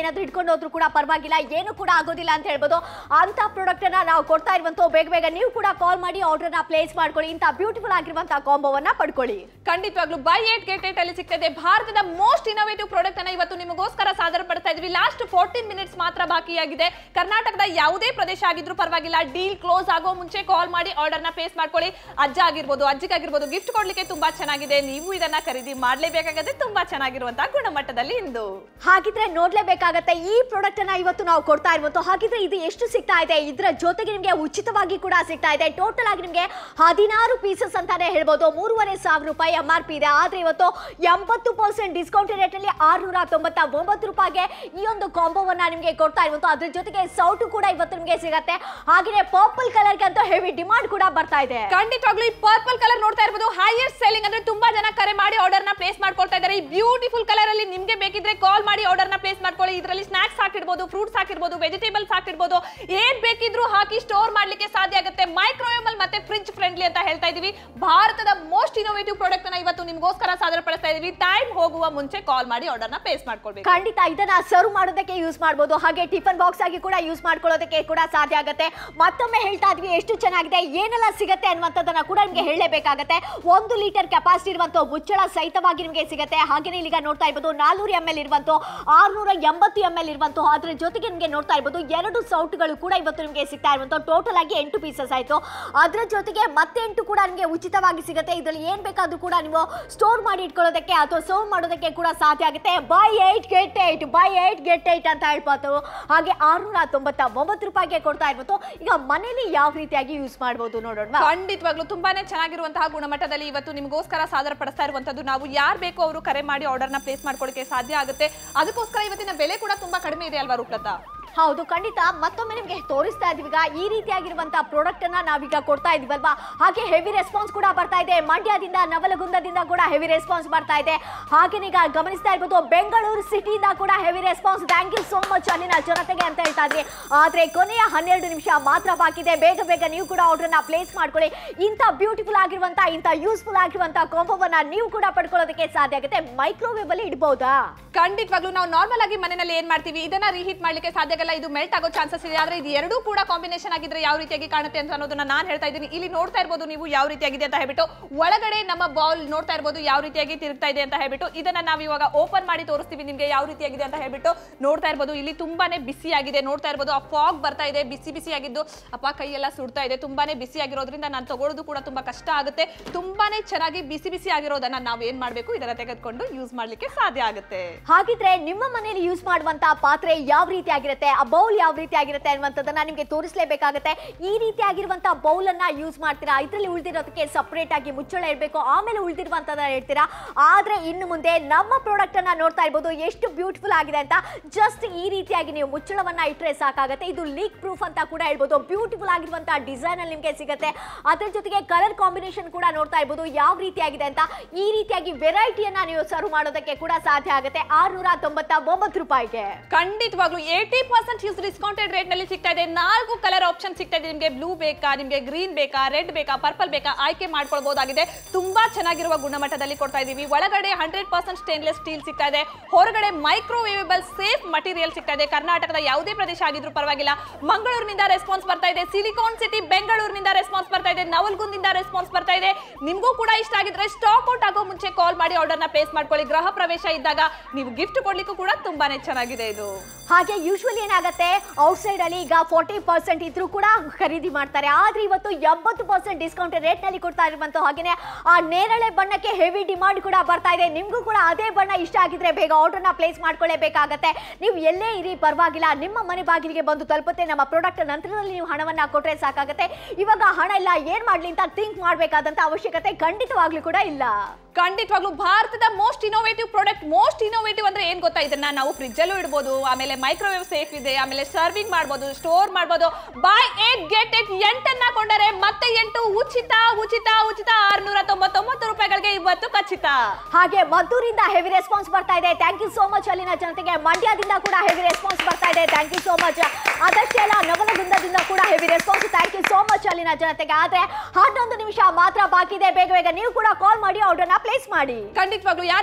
ಹೋದ್ರು ಕೂಡ ಪರವಾಗಿಲ್ಲ ಏನು ಕೂಡ ಆಗೋದಿಲ್ಲ ಅಂತ ಹೇಳ್ಬೋದು ಅಂತ ಪ್ರಾಡಕ್ಟ್ ಅನ್ನ ನಾವು ಕೊಡ್ತಾ ಇರುವಂತ ಬೇಗ ಬೇಗ ನೀವು ಕೂಡ ಕಾಲ್ ಮಾಡಿ ಆರ್ಡರ್ ನ ಪ್ಲೇಸ್ ಮಾಡ್ಕೊಳ್ಳಿ ಇಂಥ ಬ್ಯೂಟಿಫುಲ್ ಆಗಿರುವಂತಹ ಕಾಂಬೋವನ್ನ ಪಡ್ಕೊಳ್ಳಿ ಖಂಡಿತವಾಗ್ಲೂ ಬೈ ಏಟ್ ಗೆಟ್ ಏಟ್ ಅಲ್ಲಿ ಸಿಗ್ತದೆ ಭಾರತದ ಮೋಸ್ಟ್ ಇನೋವೇಟಿವ್ ಪ್ರಾಡಕ್ಟ್ ಅನ್ನ ಇವತ್ತು ನಿಮಗೋಸ್ಕರ ಸಾದರ ಪಡಿಸ್ತಾ ಇದ್ವಿ ಲಾಸ್ಟ್ ಫೋರ್ಟೀನ್ ಮಿನಿಟ್ಸ್ ಮಾತ್ರ ಬಾಕಿಯಾಗಿದೆ ಕರ್ನಾಟಕದ ಯಾವುದೇ ಪ್ರದೇಶ ಆಗಿದ್ರೂ ಪರವಾಗಿಲ್ಲ ಡೀಲ್ ಕ್ಲೋಸ್ ಆಗೋ ಮುಂಚೆ ಕಾಲ್ ಮಾಡಿ ಆರ್ಡರ್ ನ ಪ್ಲೇಸ್ ಮಾಡ್ಕೊಳ್ಳಿ ಅಜ್ಜ ಆಗಿರ್ಬೋದು ಅಜ್ಜಿಗಾಗಿರ್ಬೋದು ಗಿಫ್ಟ್ ಕೊಡ್ಲಿಕ್ಕೆ ತುಂಬಾ ಚೆನ್ನಾಗಿದೆ ನೀವು ಇದನ್ನ ಖರೀದಿ ಮಾಡ್ಲೇಬೇಕಾಗತ್ತೆ ತುಂಬಾ ಚೆನ್ನಾಗಿರುವಂತಹ ಗುಣಮಟ್ಟದಲ್ಲಿ ಇಂದು ಹಾಗಿದ್ರೆ ನೋಡ್ಲೇಬೇಕಾಗತ್ತೆ ಈ ಪ್ರಾಡಕ್ಟ್ ಅನ್ನ ಇವತ್ತು ನಾವು ಕೊಡ್ತಾ ಇರುವಂತ ಹಾಗಿದ್ರೆ ಇದು ಎಷ್ಟು ಸಿಗ್ತಾ ಇದೆ ಇದರ ಜೊತೆಗೆ ನಿಮಗೆ ಉಚಿತವಾಗಿ ಕೂಡ ಸಿಗ್ತಾ ಇದೆ ಟೋಟಲ್ ಆಗಿ ನಿಮಗೆ ಹದಿನಾರು ಪೀಸಸ್ ಅಂತಾನೆ ಹೇಳ್ಬೋದು ಮೂರುವರೆ ಸಾವಿರ ರೂಪಾಯಿ ಎಂ ಆರ್ ಪಿ ಇದೆ ಆದ್ರೆ ಇವತ್ತು ಎಂಬತ್ತು ಪರ್ಸೆಂಟ್ ಡಿಸ್ಕೌಂಟ್ ರೇಟ್ ಅಲ್ಲಿ ಆರ್ನೂರ ತೊಂಬತ್ತ ಒಂಬತ್ತು ರೂಪಾಯಿಗೆ ಈ ಒಂದು ಕಾಂಬೋವನ್ನ ನಿಮಗೆ ಕೊಡ್ತಾ ಇರುವಂತ ಅದ್ರ ಜೊತೆಗೆ ಸೌಟು ಕೂಡ ಇವತ್ತು ನಿಮಗೆ ಸಿಗತ್ತೆ ಹಾಗೆಯೇ ಪರ್ಪಲ್ ಕಲರ್ಗೆ ಅಂತ ಹೆವಿ ಡಿಮಾಂಡ್ ಕೂಡ ಬರ್ತಾ ಇದೆ ಖಂಡಿತವಾಗ್ಲೂ ಈ ಪರ್ಪಲ್ ಕಲರ್ ನೋಡ್ತಾ ಇರ್ಬೋದು ಹೈಯೆಸ್ಟ್ ಸೆಲ್ಲಿಂಗ್ ಅಂದ್ರೆ ತುಂಬಾ ಜನ ಕರೆ ಮಾಡಿ ಆರ್ಡರ್ ನ ಪ್ಲೇಸ್ ಮಾಡ್ಕೊಳ್ತಾ ಇದ್ದಾರೆ ಈ ಬ್ಯೂಟಿಫುಲ್ ಕಲರ್ ಅಲ್ಲಿ ನಿಮ್ಗೆ ಬೇಕಿದ್ರೆ ಕಾಲ್ ಮಾಡಿ ಆರ್ಡರ್ ನ ಪ್ಲೇಸ್ ಮಾಡ್ಕೊಳ್ಳಿ ಇದರಲ್ಲಿ ಸ್ನಾಕ್ಸ್ ಹಾಕಿಡ್ಬೋದು ಫ್ರೂಟ್ಸ್ ಹಾಕಿರ್ಬೋದು ವೆಜಿಟೇಬಲ್ಸ್ ಹಾಕಿರ್ಬೋದು ಏನ್ ಬೇಕಿದ್ರು ಹಾಕಿ ಸ್ಟೋರ್ ಮಾಡ್ಲಿಕ್ಕೆ ಸಾಧ್ಯ ಆಗುತ್ತೆ ಮೈಕ್ರೋವೇವ್ ಮತ್ತೆ ಫ್ರಿಡ್ಜ್ ಫ್ರೆಂಡ್ಲಿ ಅಂತ ಹೇಳ್ತಾ ಇದೀವಿ ಭಾರತದ ಮೋಸ್ಟ್ ಇನೋವೇಟಿವ್ ಪ್ರಾಡಕ್ಟ್ ಅನ್ನ ಇವತ್ತು ನಿಮ್ಗೋಸ್ಕರ ಸಾದರ ಪಡಿಸ್ತಾ ಇದೀವಿ ಟೈಮ್ ಹೋಗುವ ಮುಂಚೆ ಕಾಲ್ ಮಾಡಿ ಆರ್ಡರ್ ನ ಪ್ಲೇಸ್ ಮಾಡ್ಕೊಳ್ಬೇಕು ಖಂಡಿತ ಇದನ್ನ ಸರ್ವ್ ಮಾಡೋದಕ್ಕೆ ಯೂಸ್ ಮಾಡಬಹುದು ಹಾಗೆ ಟಿಫನ್ ಬಾಕ್ಸ್ ಆಗಿ ಕೂಡ ಯೂಸ್ ಮಾಡ್ಕೊಳ್ಳೋದಕ್ಕೆ ಕೂಡ ಸಾಧ್ಯ ಆಗುತ್ತೆ ಮತ್ತೊಮ್ಮೆ ಹೇಳ್ತಾ ಇದ್ವಿ ಎಷ್ಟು ಚೆನ್ನಾಗಿದೆ ಏನೆಲ್ಲ ಸಿಗುತ್ತೆ ಅನ್ನುವಂಥದ್ದನ್ನ ಕೂಡ ನಿಮಗೆ ಹೇಳಲೇಬೇಕಾಗತ್ತೆ ಒಂದು ಲೀಟರ್ ಕೆಪಾಸಿಟಿ ಇರುವಂತ ಮುಚ್ಚಳ ಸಹಿತವಾಗಿ ನಿಮಗೆ ಸಿಗುತ್ತೆ ಹಾಗೆಯೇ ಈಗ ನೋಡ್ತಾ ಇರ್ಬೋದು ನಾಲ್ನೂರು ಎಂ ಎಲ್ ಇರುವಂತ ಆರ್ನೂರ ಎಂಬತ್ತು ಎಂ ಎಲ್ ಇರುವಂತ ಅದ್ರ ಜೊತೆಗೆ ನಿಮಗೆ ನೋಡ್ತಾ ಇರ್ಬೋದು ಎರಡು ಸೌಟ್ಗಳು ಕೂಡ ಇವತ್ತು ನಿಮಗೆ ಸಿಗ್ತಾ ಇರುವಂತ ಟೋಟಲ್ ಆಗಿ ಎಂಟು ಪೀಸಸ್ ಆಯ್ತು ಅದರ ಜೊತೆಗೆ ಮತ್ತೆ ಎಂಟು ಕೂಡ ನಿಮಗೆ ಉಚಿತವಾಗಿ ಸಿಗುತ್ತೆ ಇದರಲ್ಲಿ ಏನ್ ಬೇಕಾದ್ರೂ ಕೂಡ ನೀವು ಸ್ಟೋರ್ ಮಾಡಿ ಇಟ್ಕೊಳ್ಳೋದಕ್ಕೆ ಅಥವಾ ಸರ್ವ್ ಮಾಡೋದಕ್ಕೆ ಕೂಡ ಸಾಧ್ಯ ಆಗುತ್ತೆ buy eight get eight buy eight get eight ಅಂತ ಹೇಳ್ಬೋದು ಹಾಗೆ ಆರ್ನೂರ ತೊಂಬತ್ತ ಒಂಬತ್ತು ರೂಪಾಯಿಗೆ ಕೊಡ್ತಾ ಇರ್ಬೋದು ಈಗ ಮನೇಲಿ ಯಾವ ರೀತಿಯಾಗಿ ಯೂಸ್ ಮಾಡ್ಬೋದು ನೋಡೋಣ ಖಂಡಿತವಾಗ್ಲೂ ತುಂಬಾನೇ ಚೆನ್ನಾಗಿರುವಂತಹ ಗುಣಮಟ್ಟದಲ್ಲಿ ಇವತ್ತು ನಿಮಗೋಸ್ಕರ ಸಾದರ ಪಡಿಸ್ತಾ ಇರುವಂತದ್ದು ನಾವು ಯಾರು ಬೇಕೋ ಅವರು ಕರೆ ಮಾಡಿ ಆರ್ಡರ್ ನ ಪ್ಲೇಸ್ ಮಾಡ್ಕೊಳ್ಳಿಕ್ಕೆ ಸಾಧ್ಯ ಆಗುತ್ತೆ ಅದಕ್ಕೋಸ್ಕರ ಇವತ್ತಿನ ಬೆಲೆ ಕೂಡ ತುಂಬಾ ಕಡಿಮೆ ಇದೆ ಅಲ್ವಾ ರೂಪಲತಾ ಹೌದು ಖಂಡಿತ ಮತ್ತೊಮ್ಮೆ ನಿಮಗೆ ತೋರಿಸ್ತಾ ಇದೀವಿ ಈಗ ಈ ರೀತಿಯಾಗಿರುವಂತಹ ಪ್ರಾಡಕ್ಟ್ ಅನ್ನ ನಾವೀಗ ಕೊಡ್ತಾ ಇದೀವಲ್ವಾ ಹಾಗೆ ಹೆವಿ ರೆಸ್ಪಾನ್ಸ್ ಕೂಡ ಬರ್ತಾ ಇದೆ ಮಂಡ್ಯದಿಂದ ನವಲಗುಂದದಿಂದ ಕೂಡ ಹೆವಿ ರೆಸ್ಪಾನ್ಸ್ ಬರ್ತಾ ಇದೆ ಹಾಗೆ ಈಗ ಗಮನಿಸ್ತಾ ಇರ್ಬೋದು ಬೆಂಗಳೂರು ಸಿಟಿಯಿಂದ ಕೂಡ heavy response thank you so much ಅಲ್ಲಿನ ಜನತೆಗೆ ಅಂತ ಹೇಳ್ತಾ ಇದ್ರಿ ಆದ್ರೆ ಕೊನೆಯ ಹನ್ನೆರಡು ನಿಮಿಷ ಮಾತ್ರ ಬಾಕಿ ಇದೆ ಬೇಗ ಬೇಗ ನೀವು ಕೂಡ ಆರ್ಡರ್ ನ ಪ್ಲೇಸ್ ಮಾಡ್ಕೊಳ್ಳಿ ಇಂಥ ಬ್ಯೂಟಿಫುಲ್ ಆಗಿರುವಂತ ಇಂಥ ಯೂಸ್ಫುಲ್ ಆಗಿರುವಂತ ಕಾಂಬೋವನ್ನ ನೀವು ಕೂಡ ಪಡ್ಕೊಳ್ಳೋದಕ್ಕೆ ಸಾಧ್ಯ ಆಗುತ್ತೆ ಮೈಕ್ರೋವೇವ್ ಅಲ್ಲಿ ಇಡ್ಬೋದಾ ಖಂಡಿತವಾಗ್ಲೂ ನಾವು ನಾರ್ಮಲ್ ಆಗಿ ಮನೆಯಲ್ಲಿ ಏನ್ ಮಾಡ್ತೀವಿ ಇದನ್ನ ರೀಹೀಟ್ ಮಾಡ್ಲಿಕ್ಕೆ ಸಾಧ್ಯ ಆಗಲ್ಲ ಇದು ಮೆಲ್ಟ್ ಆಗೋ ಚಾನ್ಸಸ್ ಇದೆ ಆದ್ರೆ ಇದು ಎರಡೂ ಕೂಡ ಕಾಂಬಿನೇಷನ್ ಆಗಿದ್ರೆ ಯಾವ ರೀತಿಯಾಗಿ ಕಾಣುತ್ತೆ ಅಂತ ಅನ್ನೋದನ್ನ ನಾನು ಹೇಳ್ತಾ ಇದ್ದೀನಿ ಇಲ್ಲಿ ನೋಡ್ತಾ ಇರ್ಬೋದು ನೀವು ಯಾವ ರೀತಿಯಾಗಿದೆ ಅಂತ ಹೇಳ್ಬಿಟ್ಟು ಒಳಗಡೆ ನಮ್ಮ ಬಾಲ್ ನೋಡ್ತಾ ಇರ್ಬೋದು ಯಾವ ರೀತಿಯಾಗಿ ತಿರುಗ್ತಾ ಇದೆ ಅಂತ ಹೇಳ್ಬಿಟ್ಟು ಇದನ್ನ ನಾವು ಇವಾಗ ಓಪನ್ ಮಾಡಿ ತೋರಿಸ್ತೀವಿ ನಿಮ್ಗೆ ಯಾವ ರೀತಿಯಾಗಿದೆ ಅಂತ ಹೇಳ್ಬಿಟ್ಟು ನೋಡ್ತಾ ಇರ್ಬೋದು ಇಲ್ಲಿ ತುಂಬಾನೇ ಬಿಸಿ ಆಗಿದೆ ನೋಡ್ತಾ ಇರ್ಬೋದು ಆ ಫಾಗ್ ಬರ್ತಾ ಇದೆ ಬಿಸಿ ಬಿಸಿ ಆಗಿದ್ದು ಅಪ್ಪ ಕೈಯೆಲ್ಲ ಸುಡ್ತಾ ಇದೆ ತುಂಬಾನೇ ಬಿಸಿ ಆಗಿರೋದ್ರಿಂದ ನಾನು ತಗೊಳ್ಳೋದು ಕೂಡ ತುಂಬಾ ಕಷ್ಟ ಆಗುತ್ತೆ ತುಂಬಾನೇ ಚೆನ್ನಾಗಿ ಬಿಸಿ ಬಿಸಿ ಆಗಿರೋದನ್ನ ನಾವು ಏನ್ ಮಾಡ್ಬೇಕು ಇದನ್ನ ತೆಗೆದುಕೊಂಡು ಯೂಸ್ ಮಾಡ್ಲಿಕ್ಕೆ ಸಾಧ್ಯ ಆಗುತ್ತೆ ಹಾಗಿದ್ರೆ ನಿಮ್ಮ ಮನೆಯಲ್ಲಿ ಯೂಸ್ ಮಾಡುವಂತಹ ಪಾತ್ರೆ ಯಾವ ರೀತಿ ಆಗಿರುತ್ತೆ ಆ ಬೌಲ್ ಯಾವ ರೀತಿ ಆಗಿರುತ್ತೆ ಅನ್ನುವಂಥದ್ದನ್ನ ನಿಮಗೆ ತೋರಿಸಲೇಬೇಕಾಗುತ್ತೆ ಈ ರೀತಿ ಆಗಿರುವಂತಹ ಬೌಲ್ ಅನ್ನ ಯೂಸ್ ಮಾಡ್ತೀರಾ ಇದರಲ್ಲಿ ಉಳಿದಿರೋದಕ್ಕೆ ಸಪರೇಟ್ ಆಗಿ ಮುಚ್ಚಳ ಇರಬೇಕು ಆಮೇಲೆ ಉಳಿದಿರುವಂತದನ್ನ ಹೇಳ್ತೀರಾ ಆದ್ರೆ ಇನ್ನು ಮುಂದೆ ನಮ್ಮ ಪ್ರಾಡಕ್ಟ್ ಅನ್ನ ನೋಡ್ತಾ ಇರ್ಬೋದು ಎಷ್ಟು ಬ್ಯೂಟಿಫುಲ್ ಆಗಿದೆ ಅಂತ ಜಸ್ಟ್ ಈ ರೀತಿಯಾಗಿ ನೀವು ಮುಚ್ಚಳವನ್ನ ಇಟ್ಟರೆ ಸಾಕಾಗುತ್ತೆ ಇದು ಲೀಕ್ ಪ್ರೂಫ್ ಅಂತ ಕೂಡ ಹೇಳ್ಬೋದು ಬ್ಯೂಟಿಫುಲ್ ಆಗಿರುವಂತಹ ಡಿಸೈನ್ ಅಲ್ಲಿ ನಿಮಗೆ ಸಿಗುತ್ತೆ ಅದ್ರ ಜೊತೆಗೆ ಕಲರ್ ಕಾಂಬಿನೇಷನ್ ಕೂಡ ನೋಡ್ತಾ ಇರ್ಬೋದು ಯಾವ ರೀತಿಯಾಗಿದೆ ಅಂತ ಈ ರೀತಿಯಾಗಿ ವೆರೈಟಿಯನ್ನ ನೀವು ಸರ್ವ್ ಮಾಡೋದಕ್ಕೆ ಕೂಡ ಸಾಧ್ಯ ಆಗುತ್ತೆ ಆರ್ನೂರ ತೊಂಬತ್ತ ಒಂಬತ್ತು ರೂಪಾಯಿಗೆ ಖಂಡಿತವಾಗ್ಲೂ eighty percent use discounted rate ನಲ್ಲಿ ಸಿಗ್ತಾ ಇದೆ ನಾಲ್ಕು ಕಲರ್ ಆಪ್ಷನ್ ಸಿಗ್ತಾ ಇದೆ ನಿಮಗೆ ಬ್ಲೂ ಬೇಕಾ ನಿಮಗೆ ಗ್ರೀನ್ ಬೇಕಾ ರೆಡ್ ಬೇಕಾ ಪರ್ಪಲ್ ಬೇಕಾ ಆಯ್ಕೆ ಮಾಡ್ಕೊಳ್ಬಹುದಾಗಿದೆ ತುಂಬಾ ಚೆನ್ನಾಗಿರುವ ಗುಣಮಟ್ಟದಲ್ಲಿ ಕೊಡ್ತಾ ಇದೀವಿ ಒಳಗಡೆ ಹಂಡ್ರೆಡ್ ಪರ್ಸೆಂಟ್ ಸ್ಟೇನ್ಲೆಸ್ ಸ್ಟೀಲ್ ಸಿಗ್ತಾ ಇದೆ ಹೊರಗಡೆ ಮೈಕ್ರೋವೇವಬಲ್ ಸೇಫ್ ಮಟೀರಿಯಲ್ ಸಿಗ್ತಾ ಇದೆ ಕರ್ನಾಟಕದ ಯಾವುದೇ ಪ್ರದೇಶ ಆಗಿದ್ರೂ ಪರವಾಗಿಲ್ಲ ಮಂಗಳೂರಿನಿಂದ ರೆಸ್ಪಾನ್ಸ್ ಬರ್ತಾ ಇದೆ ಸಿಲಿಕಾನ್ ಸಿಟಿ ಬೆಂಗಳೂರಿನಿಂದ ರೆಸ್ಪಾನ್ಸ್ ಬರ್ತಾ ಇದೆ ನವಲ್ಗುಂದಿಂದ ರೆಸ್ಪಾನ್ಸ್ ಬರ್ತಾ ಇದೆ ನಿಮಗೂ ಕೂಡ ಇಷ್ಟ ಆಗಿದ್ರೆ ಸ್ಟಾಕ್ ಔಟ್ ಆಗೋ ಮುಂಚೆ ಕಾಲ್ ಮಾಡಿ ಆರ್ಡರ್ ನ ಪ್ಲೇಸ್ ಮಾಡ್ಕೊಳ್ಳಿ ಗೃಹ ಪ್ರವೇಶ ಇದ್ದಾಗ ನೀವು ಗಿಫ್ಟ್ ಕೊಡ್ಲಿಕ್ಕೂ ಕೂಡ ತುಂಬಾನೇ ಚೆನ್ನಾಗಿದೆ ಇದು ಹಾಗೆ ಯೂಶ್ವಲಿ ಏನಾಗುತ್ತೆ ಔಟ್ಸೈಡ್ ಅಲ್ಲಿ ಈಗ ಫಾರ್ಟಿ ಪರ್ಸೆಂಟ್ ಇದ್ರೂ ಕೂಡ ಖರೀದಿ ಮಾಡ್ತಾರೆ ಆದ್ರೆ ಇವತ್ತು ಎಂಬತ್ತು ಪರ್ಸೆಂಟ್ ಡಿಸ್ಕೌಂಟ್ ರೇಟ್ ನಲ್ಲಿ ಕೊಡ್ತಾ ಇರುವಂತ ಹಾಗೇನೆ ಆ ನೇರಳೆ ಬಣ್ಣಕ್ಕೆ ಹೆವಿ ಡಿಮಾಂಡ್ ಕೂಡ ಬರ್ತಾ ಇದೆ ನಿಮ್ಗೂ ಕೂಡ ಅದೇ ಬಣ್ಣ ಇಷ್ಟ ಆಗಿದ್ರೆ ಬೇಗ ಆರ್ಡರ್ ನ ಪ್ಲೇಸ್ ಮಾಡ್ಕೊಳ್ಳೇಬೇಕಾಗತ್ತೆ ನೀವು ಎಲ್ಲೇ ಇರಿ ಪರವಾಗಿಲ್ಲ ನಿಮ್ಮ ಮನೆ ಬಾಗಿಲಿಗೆ ಬಂದು ತಲುಪುತ್ತೆ ನಮ್ಮ ಪ್ರಾಡಕ್ಟ್ ನಂತರದಲ್ಲಿ ನೀವು ಹಣವನ್ನ ಕೊಟ್ರೆ ಸಾಕಾಗತ್ತೆ ಇವಾಗ ಹಣ ಇಲ್ಲ ಏನ್ ಮಾಡ್ಲಿ ಅಂತ ಥಿಂಕ್ ಮಾಡ್ಬೇಕಾದಂತ ಅವಶ್ಯಕತೆ ಖಂಡಿತವಾಗ್ಲೂ ಕೂಡ ಇಲ್ಲ ಖಂಡಿತವಾಗ್ಲೂ ಭಾರತದ most innovative product most innovative ಅಂದ್ರೆ ಏನ್ ಗೊತ್ತಾ ಇದನ್ನ ನಾವು ಫ್ರಿಜ್ ಅಲ್ಲೂ ಇಡ್ಬೋದು ಆಮೇಲೆ ಮೈಕ್ರೋವೇವ್ ಸೇಫ್ ಇದೆ ಆಮೇಲೆ ಸರ್ವಿಂಗ್ ಮಾಡ್ಬೋದು ಸ್ಟೋರ್ ಮಾಡ್ಬೋದು ಬೈ ಏಟ್ ಗೆಟ್ ಏಟ್ ಎಂಟನ್ನ ಕೊಂಡರೆ ಮತ್ತೆ ಎಂಟು ಉಚಿತ ಉಚಿತ ಉಚಿತ ಆರ್ನೂರ ತೊಂಬತ್ತೊಂಬತ್ತು ರೂಪಾಯಿಗಳಿಗೆ ಇವತ್ತು ಖಚಿತ ಹಾಗೆ ಮದ್ದೂರಿಂದ ಹೆವಿ ರೆಸ್ಪಾನ್ಸ್ ಬರ್ತಾ ಇದೆ ಥ್ಯಾಂಕ್ ಯು ಸೋ ಮಚ್ ಅಲ್ಲಿನ ಜನತೆಗೆ ಮಂಡ್ಯದಿಂದ ಕೂಡ ಹೆವಿ ರೆಸ್ಪಾನ್ಸ್ ಬರ್ತಾ ಇದೆ ಥ್ಯಾಂಕ್ ಯು ಸೋ ಮಚ್ ಅದಷ್ಟೇ ಅಲ್ಲ ನವಲಗುಂದದಿಂದ ಕೂಡ heavy response thank you so much ಅಲ್ಲಿನ ಜನತೆಗೆ ಆದ್ರೆ ಹನ್ನೊಂದು ನಿಮಿಷ ಮಾತ್ರ ಬಾಕಿ ಇದೆ ಬೇಗ ಬೇಗ ನೀವು ಕೂಡ ಕಾಲ್ ಮಾಡಿ ಆರ್ಡರ್ನ ಪ್ಲೇಸ್ ಮಾಡಿ ಖಂಡಿತವಾಗ್ಲೂ ಯಾರು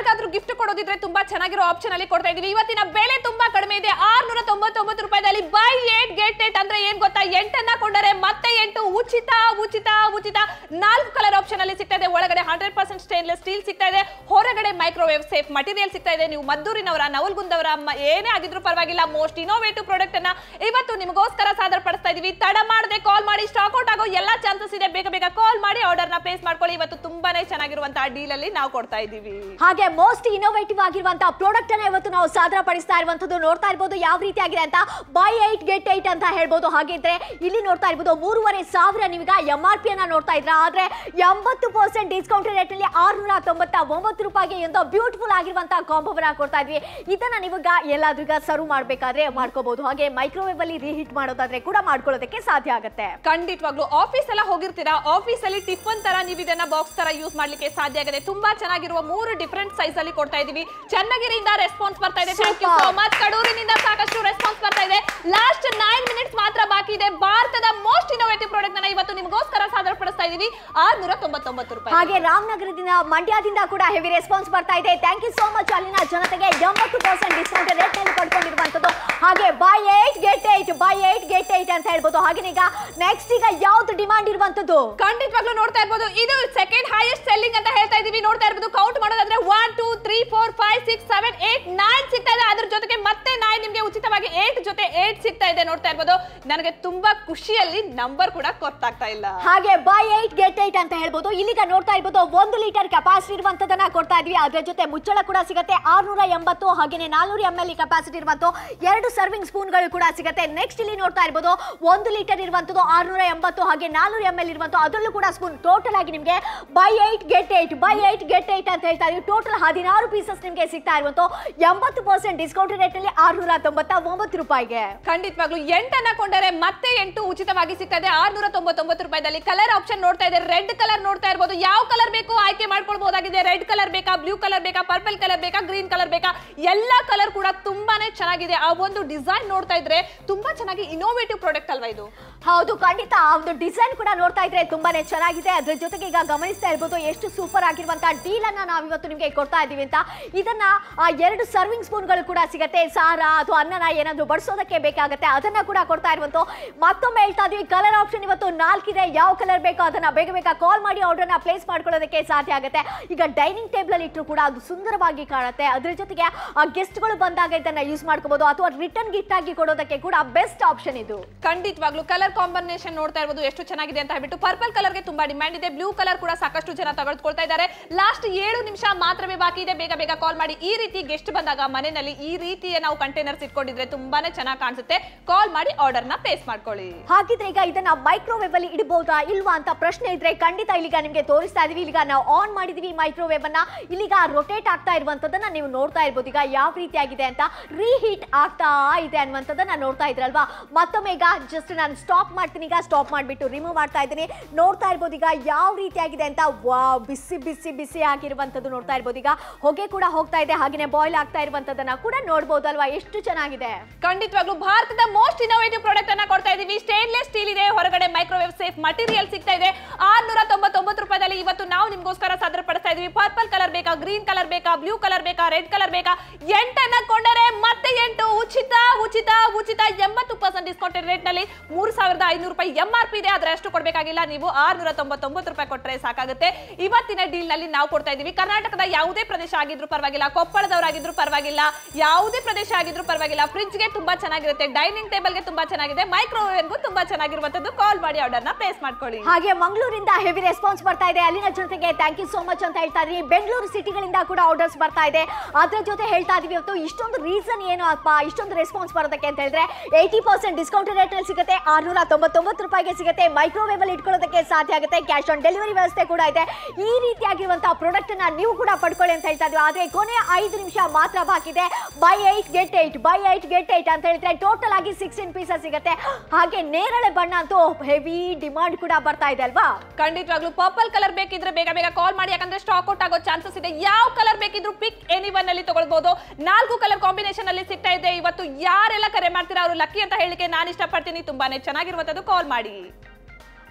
ಯಾರಿಗಾದ್ರೂ ಗಿಫ್ಟ್ ಕೊಡೋದಿದ್ರೆ ತುಂಬಾ ಚೆನ್ನಾಗಿರೋ ಆಪ್ಷನ್ ಅಲ್ಲಿ ಕೊಡ್ತಾ ಇದೀವಿ ಇವತ್ತಿನ ಬೆಲೆ ತುಂಬಾ ಕಡಿಮೆ ಇದೆ ಆರ್ನೂರ ತೊಂಬತ್ತೊಂಬತ್ತು ರೂಪಾಯಿದಲ್ಲಿ ಬೈ ಏಟ್ ಗೆಟ್ ಏಟ್ ಅಂದ್ರೆ ಏನ್ ಗೊತ್ತಾ ಎಂಟನ್ನ ಕೊಂಡರೆ ಮತ್ತೆ ಎಂಟು ಉಚಿತ ಉಚಿತ ಉಚಿತ ನಾಲ್ಕು ಕಲರ್ ಆಪ್ಷನ್ ಅಲ್ಲಿ ಸಿಗ್ತಾ ಇದೆ ಒಳಗಡೆ ಹಂಡ್ರೆಡ್ ಪರ್ಸೆಂಟ್ ಸ್ಟೇನ್ಲೆಸ್ ಸ್ಟೀಲ್ ಸಿಗ್ತಾ ಇದೆ ಹೊರಗಡೆ ಮೈಕ್ರೋವೇವ್ ಸೇಫ್ ಮಟೀರಿಯಲ್ ಸಿಗ್ತಾ ಇದೆ ನೀವು ಮದ್ದೂರಿನವರ ನವಲ್ಗುಂದವರ ಮ- ಏನೇ ಆಗಿದ್ರು ಪರವಾಗಿಲ್ಲ ಮೋಸ್ಟ್ ಇನೋವೇಟಿವ್ ಪ್ರಾಡಕ್ಟ್ ಅನ್ನ ಇವತ್ತು ನಿಮಗೋಸ್ಕರ ಸಾದರ ಪಡಿಸ್ತಾ ಇದೀವಿ ತಡ ಮಾಡದೆ ಕಾಲ್ ಮಾಡಿ ಸ್ಟಾಕ್ ಔಟ್ ಆಗೋ ಎಲ್ಲಾ ಚಾನ್ಸಸ್ ಇದೆ ಬೇಗ ಬೇಗ ಕಾಲ್ ಮಾಡಿ ಆರ್ಡರ್ ನ ಪ್ಲೇಸ್ ಮಾಡ್ಕೊಳ್ಳಿ ಇವತ್ತು ತುಂಬಾನೇ ಚೆನ್ನಾಗಿರುವಂತಹ ಡೀಲ್ ಅಲ್ಲಿ ನಾವು ಕೊಡ್ತಾ ಇದೀವಿ ಹಾಗೆ ಮೋಸ್ಟ್ ಇನೋವೇಟಿವ್ ಆಗಿರುವಂತಹ ಪ್ರಾಡಕ್ಟ್ ಅನ್ನ ಇವತ್ತು ನಾವು ಸಾದರ ಪಡಿಸ್ತಾ ಇರುವಂತದ್ದು ನೋಡ್ತಾ ಇರ್ಬೋದು ಯಾವ ರೀತಿ ಆಗಿದೆ ಅಂತ ಬೈ ಏಟ್ ಗೆಟ್ ಏಟ್ ಅಂತ ಹೇಳ್ಬೋದು ಹಾಗಿದ್ರೆ ಇಲ್ಲಿ ನೋಡ್ತಾ ಇರ್ಬೋದು ಮೂರುವರೆ ಸಾವಿರ ನೀವೀಗ ಎಂ ಆರ್ ಪಿ ಅನ್ನ ನೋಡ್ತಾ ಇದ್ರ ಆದ್ರೆ ಎಂಬತ್ತು ಪರ್ಸೆಂಟ್ ಡಿಸ್ಕೌಂಟ್ ರೇಟ್ ಅಲ್ಲಿ ಆರ್ನೂರ ತೊಂಬತ್ತ ಒಂಬತ್ತು ರೂಪಾಯಿಗೆ ಎಂತ ಬ್ಯೂಟಿಫುಲ್ ಆಗಿರುವಂತಹ ಕಾಂಬೋವನ್ನ ಕೊಡ್ತಾ ಇದ್ವಿ ಇದನ್ನ ನೀವೀಗ ಎಲ್ಲಾದ್ರೂ ಈಗ ಸರ್ವ್ ಮಾಡ್ಬೇಕಾದ್ರೆ ಮಾಡ್ಕೋಬಹುದು ಹಾಗೆ ಮೈಕ್ರೋವೇವ್ ಅಲ್ಲಿ ರೀಹೀಟ್ ಮಾಡೋದಾದ್ರೆ ಕೂಡ ಮಾಡ್ಕೊಳ್ಳೋದಕ್ಕೆ ಸಾಧ್ಯ ಆಗುತ್ತೆ ಖಂಡಿತವಾಗ್ಲು ಆಫೀಸ್ ಎಲ್ಲ ಹೋಗಿರ್ತೀರಾ ಆಫೀಸ್ ಅಲ್ಲಿ ಟಿಫನ್ ತರ ನೀವು ಇದನ್ನ ಬಾಕ್ಸ್ ತರ ಯೂಸ್ ಮಾಡ್ಲಿಕ್ಕೆ ಸಾಧ್ಯ ಆಗಿದೆ ತುಂಬಾ ಚೆನ್ನಾಗಿರುವ ಮೂರು ಡಿಫರೆಂಟ್ ಸೈಜ್ ಅಲ್ಲಿ ಕೊಡ್ತಾ ಇದೀವಿ ಚನ್ನಗಿರಿಯಿಂದ ರೆಸ್ಪಾನ್ಸ್ ಬರ್ತಾ ಇದೆ thank you Super. So much ಕಡೂರಿನಿಂದ ಸಾಕಷ್ಟು ರೆಸ್ಪಾನ್ಸ್ ಬರ್ತಾ ಇದೆ ಲಾಸ್ಟ್ ನೈನ್ ಮಿನಿಟ್ಸ್ ಮಾತ್ರ ಬಾಕಿ ಇದೆ ಭಾರತದ ಮೋಸ್ಟ್ ಇನೋವೇಟಿವ್ ಪ್ರಾಡಕ್ಟ್ ನ ಇವತ್ತು ನಿಮಗೋಸ್ಕರ ಸಾದರ ಪಡಿಸ್ತಾ ಇದೀವಿ ಆರ್ನೂರ ತೊಂಬತ್ತೊಂಬತ್ತು ರೂಪಾಯಿ ಹಾಗೆ ರಾಮನಗರದಿಂದ ಮಂಡ್ಯದಿಂದ ಕೂಡ ಹೆವಿ ರೆಸ್ಪಾನ್ಸ್ ಬರ್ತಾ ಇದೆ ಥ್ಯಾಂಕ್ ಯು ಸೋ ಮಚ್ ಅಲ್ಲಿನ ಜನತೆಗೆ ಎಂಬತ್ತು ಪರ್ಸೆಂಟ್ ಡಿಸ್ಕೌಂಟ್ ರೇಟ್ ನಲ್ಲಿ ಪಡ್ಕೊಂಡಿರುವಂತದ್ದು ಹಾಗೆ buy eight get eight buy eight get eight ಅಂತ ಹೇಳ್ಬೋದು ಹಾಗೆ ಈಗ ನೆಕ್ಸ್ಟ್ ಈಗ ಯಾವ್ದು ಡಿಮಾಂಡ್ ಇರುವಂತದ್ದು ಖಂಡಿತವಾಗ್ಲೂ ನೋಡ್ತಾ ಇರ್ಬೋದು ಇದು ಸೆಕೆಂಡ್ ಹೈಯೆಸ್ಟ್ ಸೆಲ್ಲಿಂಗ್ ಅಂತ ಹೇಳ್ತಾ ಇದೀವಿ ನೋಡ್ತಾ ಇರ್ಬೋದು ಕೌಂಟ್ ಮಾಡೋದಾದ್ರೆ one two three four five six seven eight nine ಸಿಗ್ತಾ ಇದೆ ಅದ್ರ ಜೊತೆಗೆ ಮತ್ತೆ ನೈನ್ ನಿಮ್ಗೆ ಉಚಿತವಾಗಿ ಏಟ್ ಜೊತೆ ಏಟ್ ಸಿಗ್ತಾ ಇದೆ ನೋಡ್ತಾ ಇರ್ಬೋದು ನನಗೆ ತುಂಬಾ ಖುಷಿಯಲ್ಲಿ ನಂಬರ್ ಕೂಡ ಗೊತ್ತಾಗ್ತಾ ಇಲ್ಲ ಹಾಗೆ ಬೈ ಏಟ್ ಗೆಟ್ ಏಟ್ ಅಂತ ಹೇಳ್ಬೋದು ಇಲ್ಲಿಗ ನೋಡ್ತಾ ಇರ್ಬೋದು ಒಂದು ಲೀಟರ್ ಕೆಪಾಸಿಟಿ ಇರುವಂತದನ್ನ ಕೊಡ್ತಾ ಇದ್ವಿ ಅದ್ರ ಜೊತೆ ಮುಚ್ಚಳ ಕೂಡ ಸಿಗುತ್ತೆ ಆರ್ನೂರ ಎಂಬತ್ತು ಹಾಗೇನೆ ನಾನೂರ ಎಂ ಎಲ್ ಕೆಪಾಸಿಟಿ ಇರುವಂತ ಎರಡು ಸರ್ವಿಂಗ್ ಸ್ಪೂನ್ಗಳು ಕೂಡ ಸಿಗುತ್ತೆ ನೆಕ್ಸ್ಟ್ ಇಲ್ಲಿ ನೋಡ್ತಾ ಇರ್ಬೋದು ಒಂದು ಲೀಟರ್ ಇರುವಂತದ್ದು ಆರ್ನೂರ ಎಂಬತ್ತು ಹಾಗೆ ನಾನೂರ ಎಂ ಎಲ್ ಇರುವಂತ ಅದರಲ್ಲೂ ಕೂಡ ಸ್ಪೂನ್ ಟೋಟಲ್ ಆಗಿ ನಿಮಗೆ buy eight get eight buy eight get eight ಅಂತ ಹೇಳ್ತಾ ಇದೀವಿ ಟೋಟಲ್ ಹದಿನಾರು ಪೀಸಸ್ ನಿಮಗೆ ಸಿಗ್ತಾ ಇರುವಂತ ಎಂಬತ್ತು ಪರ್ಸೆಂಟ್ ಡಿಸ್ಕೌಂಟ್ ರೇಟ್ ನಲ್ಲಿ ಆರ್ನೂರ ತೊಂಬತ್ತ ಒಂಬತ್ತು ರೂಪಾಯಿಗೆ ಖಂಡಿತವಾಗ್ಲು ಎಂಟನ್ನ ಕೊಂಡರೆ ಮತ್ತೆ ಎಂಟು ಉಚಿತವಾಗಿ ಸಿಗ್ತಾ ಇದೆ ಆರ್ನೂರ ತೊಂಬತ್ತೊಂಬತ್ತು ರೂಪಾಯಿದಲ್ಲಿ ಕಲರ್ ಆಪ್ಷನ್ ನೋಡ್ತಾ ಇದೆ ರೆಡ್ ಕಲರ್ ನೋಡ್ತಾ ಇರ್ಬೋದು ಯಾವ ಕಲರ್ ಬೇಕು ಆಯ್ಕೆ ಮಾಡ್ಕೊಳ್ಬಹುದಾಗಿದೆ ರೆಡ್ ಕಲರ್ ಬೇಕಾ ಬ್ಲೂ ಕಲರ್ ಬೇಕಾ ಪರ್ಪಲ್ ಕಲರ್ ಬೇಕಾ ಗ್ರೀನ್ ಕಲರ್ ಬೇಕಾ ಎಲ್ಲಾ ಕಲರ್ ಕೂಡ ತುಂಬಾನೇ ಚೆನ್ನಾಗಿದೆ ಆ ಒಂದು ಡಿಸೈನ್ ನೋಡ್ತಾ ಇದ್ರೆ ತುಂಬಾ ಚೆನ್ನಾಗಿ ಇನೋವೇಟಿವ್ ಪ್ರಾಡಕ್ಟ್ ಅಲ್ವಾ ಇದು ಹೌದು ಖಂಡಿತ ಆ ಒಂದು ಡಿಸೈನ್ ಕೂಡ ನೋಡ್ತಾ ಇದ್ರೆ ತುಂಬಾನೇ ಚೆನ್ನಾಗಿದೆ ಅದ್ರ ಜೊತೆಗೆ ಈಗ ಗಮನಿಸ್ತಾ ಇರ್ಬೋದು ಎಷ್ಟು ಸೂಪರ್ ಆಗಿರುವಂತಹ ಡೀಲ್ ಅನ್ನ ನಾವು ಇವತ್ತು ನಿಮಗೆ ಕೊಡ್ತಾ ಇದೀವಿ ಅಂತ ಇದನ್ನ ಆ, ಎರಡು ಸರ್ವಿಂಗ್ ಸ್ಪೂನ್ಗಳು ಕೂಡ ಸಿಗತ್ತೆ ಸಾರ ಅಥವಾ ಅನ್ನನ ಏನಾದ್ರು ಬಡಿಸೋದಕ್ಕೆ ಬೇಕಾಗತ್ತೆ ಅದನ್ನ ಕೂಡ ಕೊಡ್ತಾ ಇರುವಂತ ಮತ್ತೊಮ್ಮೆ ಹೇಳ್ತಾ ಇದೀವಿ ಕಲರ್ ಆಪ್ಷನ್ ಇವತ್ತು ನಾಲ್ಕಿದೆ ಯಾವ ಕಲರ್ ಬೇಕೋ ಅದನ್ನ ಬೇಗ ಬೇಗ ಕಾಲ್ ಮಾಡಿ ಆರ್ಡರ್ನ ಪ್ಲೇಸ್ ಮಾಡ್ಕೊಳ್ಳೋದಕ್ಕೆ ಸಾಧ್ಯ ಆಗುತ್ತೆ ಈಗ ಡೈನಿಂಗ್ ಟೇಬಲ್ ಅಲ್ಲಿ ಇಟ್ಟರು ಕೂಡ ಅದು ಸುಂದರವಾಗಿ ಕಾಣುತ್ತೆ ಅದ್ರ ಜೊತೆಗೆ ಆ ಗೆಸ್ಟ್ಗಳು ಬಂದಾಗ ಇದನ್ನ ಯೂಸ್ ಮಾಡ್ಕೋಬಹುದು ಅಥವಾ ರಿಟರ್ನ್ ಗಿಫ್ಟ್ ಆಗಿ ಕೊಡೋದಕ್ಕೆ ಕೂಡ ಬೆಸ್ಟ್ ಆಪ್ಷನ್ ಇದು ಖಂಡಿತವಾಗ್ಲು ಕಲರ್ ಕಾಂಬಿನೇಷನ್ ನೋಡ್ತಾ ಇರ್ಬೋದು ಎಷ್ಟು ಚೆನ್ನಾಗಿದೆ ಅಂತ ಹೇಳ್ಬಿಟ್ಟು ಪರ್ಪಲ್ ಕಲರ್ಗೆ ತುಂಬಾ ಡಿಮ್ಯಾಂಡ್ ಇದೆ ಬ್ಲೂ ಕಲರ್ ಕೂಡ ಸಾಕಷ್ಟು ಜನ ತೆಗೆದುಕೊಳ್ತಾ ಇದ್ದಾರೆ ಲಾಸ್ಟ್ ಏಳು ನಿಮಿಷ ಮಾತ್ರವೇ ಬಾಕಿ ಇದೆ ಬೇಗ ಬೇಗ ಕಾಲ್ ಮಾಡಿ ಈ ರೀತಿ ಗೆಸ್ಟ್ ಬಂದಾಗ ಮನೆಯಲ್ಲಿ ಈ ರೀತಿಯ ನಾವು ಕಂಟೈನರ್ಸ್ ಇಟ್ಕೊಂಡಿದ್ರೆ ತುಂಬಾನೇ ಚೆನ್ನಾಗಿ ಕಾಣಿಸುತ್ತೆ ಕಾಲ್ ಮಾಡಿ ಆರ್ಡರ್ ನ ಪ್ಲೇಸ್ ಮಾಡ್ಕೊಳ್ಳಿ ಹಾಗಿದ್ರೆ ಈಗ ಇದನ್ನ ಮೈಕ್ರೋವೇವ್ ಅಲ್ಲಿ ಇಡಬಹುದಾ ಇಲ್ವಾ ಅಂತ ಪ್ರಶ್ನೆ ಇದ್ರೆ ಖಂಡಿತ ಇಲ್ಲಿಗ ನಿಮ್ಗೆ ತೋರಿಸ್ತಾ ಇದೀವಿ ಇಲ್ಲಿಗ ನಾವು ಆನ್ ಮಾಡಿದೀವಿ ಮೈಕ್ರೋವೇವ್ ಅನ್ನ ಇಲ್ಲಿಗ ರೊಟೇಟ್ ಆಗ್ತಾ ಇರುವಂತದನ್ನ ನೀವು ನೋಡ್ತಾ ಇರ್ಬೋದು ಈಗ ಯಾವ ರೀತಿಯಾಗಿದೆ ಅಂತ ರೀಹೀಟ್ ಆಗ್ತಾ ಇದೆ ಅನ್ನುವಂಥದ್ದನ್ನ ನೋಡ್ತಾ ಇದ್ರಲ್ವಾ ಮತ್ತೊಮ್ಮೆ ಈಗ ಜಸ್ಟ್ ನಾನು ಸ್ಟಾಪ್ ಮಾಡ್ತೀನಿ ಈಗ ಸ್ಟಾಪ್ ಮಾಡ್ಬಿಟ್ಟು ರಿಮೂವ್ ಮಾಡ್ತಾ ಇದ್ದೀನಿ ನೋಡ್ತಾ ಇರ್ಬೋದು ಈಗ ಯಾವ ರೀತಿಯಾಗಿದೆ ಅಂತ ವಾವ್ ಬಿಸಿ ಬಿಸಿ ಬಿಸಿ ಆಗಿರುವಂತದ್ದು ನೋಡ್ತಾ ಇರ್ಬೋದು ಈಗ ಹೊಗೆ ಕೂಡ ಹೋಗ್ತಾ ಇದೆ ಹಾಗೇನೆ ಬಾಯ್ಲ್ ಆಗ್ತಾ ಇರುವಂತದನ್ನ ಕೂಡ ನೋಡ್ಬೋದಲ್ವಾ ಎಷ್ಟು ಚೆನ್ನಾಗಿದೆ ಖಂಡಿತವಾಗ್ಲೂ ಭಾರತದ ಮೋಸ್ಟ್ ಇನೋವೇಟಿವ್ ಪ್ರಾಡಕ್ಟ್ ಅನ್ನ ಕೊಡ್ತಾ ಇದೀವಿ ಸ್ಟೇನ್ಲೆಸ್ ಸ್ಟೀಲ್ ಇದೆ ಹೊರಗಡೆ ಮೈಕ್ರೋವೇವ್ ಸೇಫ್ ಮಟೀರಿಯಲ್ ಸಿಗ್ತಾ ಇದೆ ಆರ್ನೂರ ತೊಂಬತ್ತೊಂಬತ್ತು ರೂಪಾಯಿದಲ್ಲಿ ಇವತ್ತು ನಾವು ನಿಮ್ಗೋಸ್ಕರ ಸಾದರ ಪಡಿಸ್ತಾ ಇದೀವಿ ಪರ್ಪಲ್ ಕಲರ್ ಬೇಕಾ ಗ್ರೀನ್ ಕಲರ್ ಬೇಕಾ ಬ್ಲೂ ಕಲರ್ ಬೇಕಾ ರೆಡ್ ಕಲರ್ ಬೇಕಾ ಎಂಟನ್ನ ಕೊಂಡರೆ ಮತ್ತೆ ಎಂಟು ಉಚಿತ ಉಚಿತ ಉಚಿತ ಎಂಬತ್ತು ಪರ್ಸೆಂಟ್ ಡಿಸ್ಕೌಂಟೆಡ್ ರೇಟ್ ನಲ್ಲಿ ಮೂರು ಸಾವಿರದ ಐನೂರು ರೂಪಾಯಿ ಎಂ ಆರ್ ಪಿ ಇದೆ ಆದ್ರೆ ಅಷ್ಟು ಕೊಡಬೇಕಾಗಿಲ್ಲ ನೀವು ಆರ್ನೂರ ತೊಂಬತ್ತೊಂಬತ್ತು ರೂಪಾಯಿ ಕೊಟ್ಟರೆ ಸಾಕಾಗುತ್ತೆ ಇವತ್ತಿನ ಡೀಲ್ ನಲ್ಲಿ ನಾವು ಕೊಡ್ತಾ ಇದೀವಿ ಕರ್ನಾಟಕದ ಯಾವುದೇ ಪ್ರದೇಶ ಆಗಿದ್ರು ಪರವಾಗಿಲ್ಲ ಕೊಪ್ಪಳದವರಾಗಿದ್ರು ಪರವಾಗಿಲ್ಲ ಯಾವುದೇ ಪ್ರದೇಶ ಆಗಿದ್ರು ಪರವಾಗಿಲ್ಲ ಫ್ರಿಡ್ಜ್ಗೆ ತುಂಬಾ ಚೆನ್ನಾಗಿರುತ್ತೆ ಡೈನಿಂಗ್ ಟೇಬಲ್ಗೆ ತುಂಬಾ ಚೆನ್ನಾಗಿದೆ ಮೈಕ್ರೋವೇವ್ಗೂ ತುಂಬಾ ಚೆನ್ನಾಗಿರುವಂತದ್ದು ಕಾಲ್ ಮಾಡಿ ಆರ್ಡರ್ನ ಪ್ಲೇಸ್ ಮಾಡ್ಕೊಳ್ಳಿ ಹಾಗೆ ಮಂಗಳೂರಿಂದ ಹೆವಿ ರೆಸ್ಪಾನ್ಸ್ ಬರ್ತಾ ಇದೆ ಅಲ್ಲಿನ ಜನತೆಗೆ ಥ್ಯಾಂಕ್ ಯು ಸೋ ಮಚ್ ಅಂತ ಹೇಳ್ತಾ ಇದ್ರಿ ಬೆಂಗಳೂರು ಸಿಟಿಗಳಿಂದ ಕೂಡ ಆರ್ಡರ್ಸ್ ಬರ್ತಾ ಇದೆ ಅದ್ರ ಜೊತೆ ಹೇಳ್ತಾ ಇದೀವಿ ಇವತ್ತು ಇಷ್ಟೊಂದು ರೀಸನ್ ಏನು ಅಪ್ಪ ಇಷ್ಟೊಂದು ರೆಸ್ಪಾನ್ಸ್ ಬರೋದಕ್ಕೆ ಅಂತ ಹೇಳಿದ್ರೆ ಏಯ್ಟಿ ಪರ್ಸೆಂಟ್ ಡಿಸ್ಕೌಂಟ್ ರೇಟ್ ಅಲ್ಲಿ ಸಿಗುತ್ತೆ ಆರ್ನೂರ ತೊಂಬತ್ತೊಂಬತ್ತು ರೂಪಾಯಿಗೆ ಸಿಗುತ್ತೆ ಮೈಕ್ರೋವೇವ್ ಅಲ್ಲಿ ಇಟ್ಕೊಳ್ಳೋದಕ್ಕೆ ಸಾಧ್ಯ ಆಗುತ್ತೆ ಕ್ಯಾಶ್ ಆನ್ ಡೆಲಿವರಿ ವ್ಯವಸ್ಥೆ ಕೂಡ ಇದೆ ಈ ರೀತಿಯಾಗಿರುವಂತಹ ಪ್ರಾಡಕ್ಟ್ ಅನ್ನ ನೀವು ಕೂಡ ಪಡ್ಕೊಳ್ಳಿ ಅಂತ ಹೇಳ್ತಾ ಇದ್ವಿ ಆದ್ರೆ ಕೊನೆ ಐದು ನಿಮಿಷ ಮಾತ್ರ ಬಾಕಿ ಇದೆ buy eight get eight buy eight get eight ಅಂತ ಹೇಳಿದ್ರೆ ಟೋಟಲ್ ಆಗಿ ಸಿಕ್ಸ್ಟೀನ್ ಪೀಸಸ್ ಸಿಗುತ್ತೆ ಹಾಗೆ ನೇರಳೆ ಬಣ್ಣ ಅಂತೂ ಹೆವಿ ಡಿಮಾಂಡ್ ಕೂಡ ಬರ್ತಾ ಇದೆ ಅಲ್ವಾ ಖಂಡಿತವಾಗ್ಲೂ ಪರ್ಪಲ್ ಕಲರ್ ಬೇಕಿದ್ರೆ ಬೇಗ ಬೇಗ ಕಾಲ್ ಮಾಡಿ ಯಾಕಂದ್ರೆ ಸ್ಟಾಕ್ ಔಟ್ ಆಗೋ ಚಾನ್ಸಸ್ ಇದೆ ಯಾವ ಕಲರ್ ಬೇಕಿದ್ರು ಪಿಕ್ ಎನಿ ಒನ್ ಅಲ್ಲಿ ತಗೊಳ್ಬಹುದು ನಾಲ್ಕು ಕಲರ್ ಕಾಂಬಿನೇಷನ್ ಅಲ್ಲಿ ಸಿಗ್ತಾ ಇದೆ ಇವತ್ತು ಯಾರೆಲ್ಲ ಕರೆ ಮಾಡ್ತೀರಾ ಅವರು ಲಕ್ಕಿ ಅಂತ ಹೇಳಿಕೆ ನಾನು ಇಷ್ಟಪಡ್ತೀನಿ ತುಂಬಾನೇ ಚೆನ್ನಾಗಿರುವಂತದ್ದು ಕಾಲ್ ಮಾಡಿ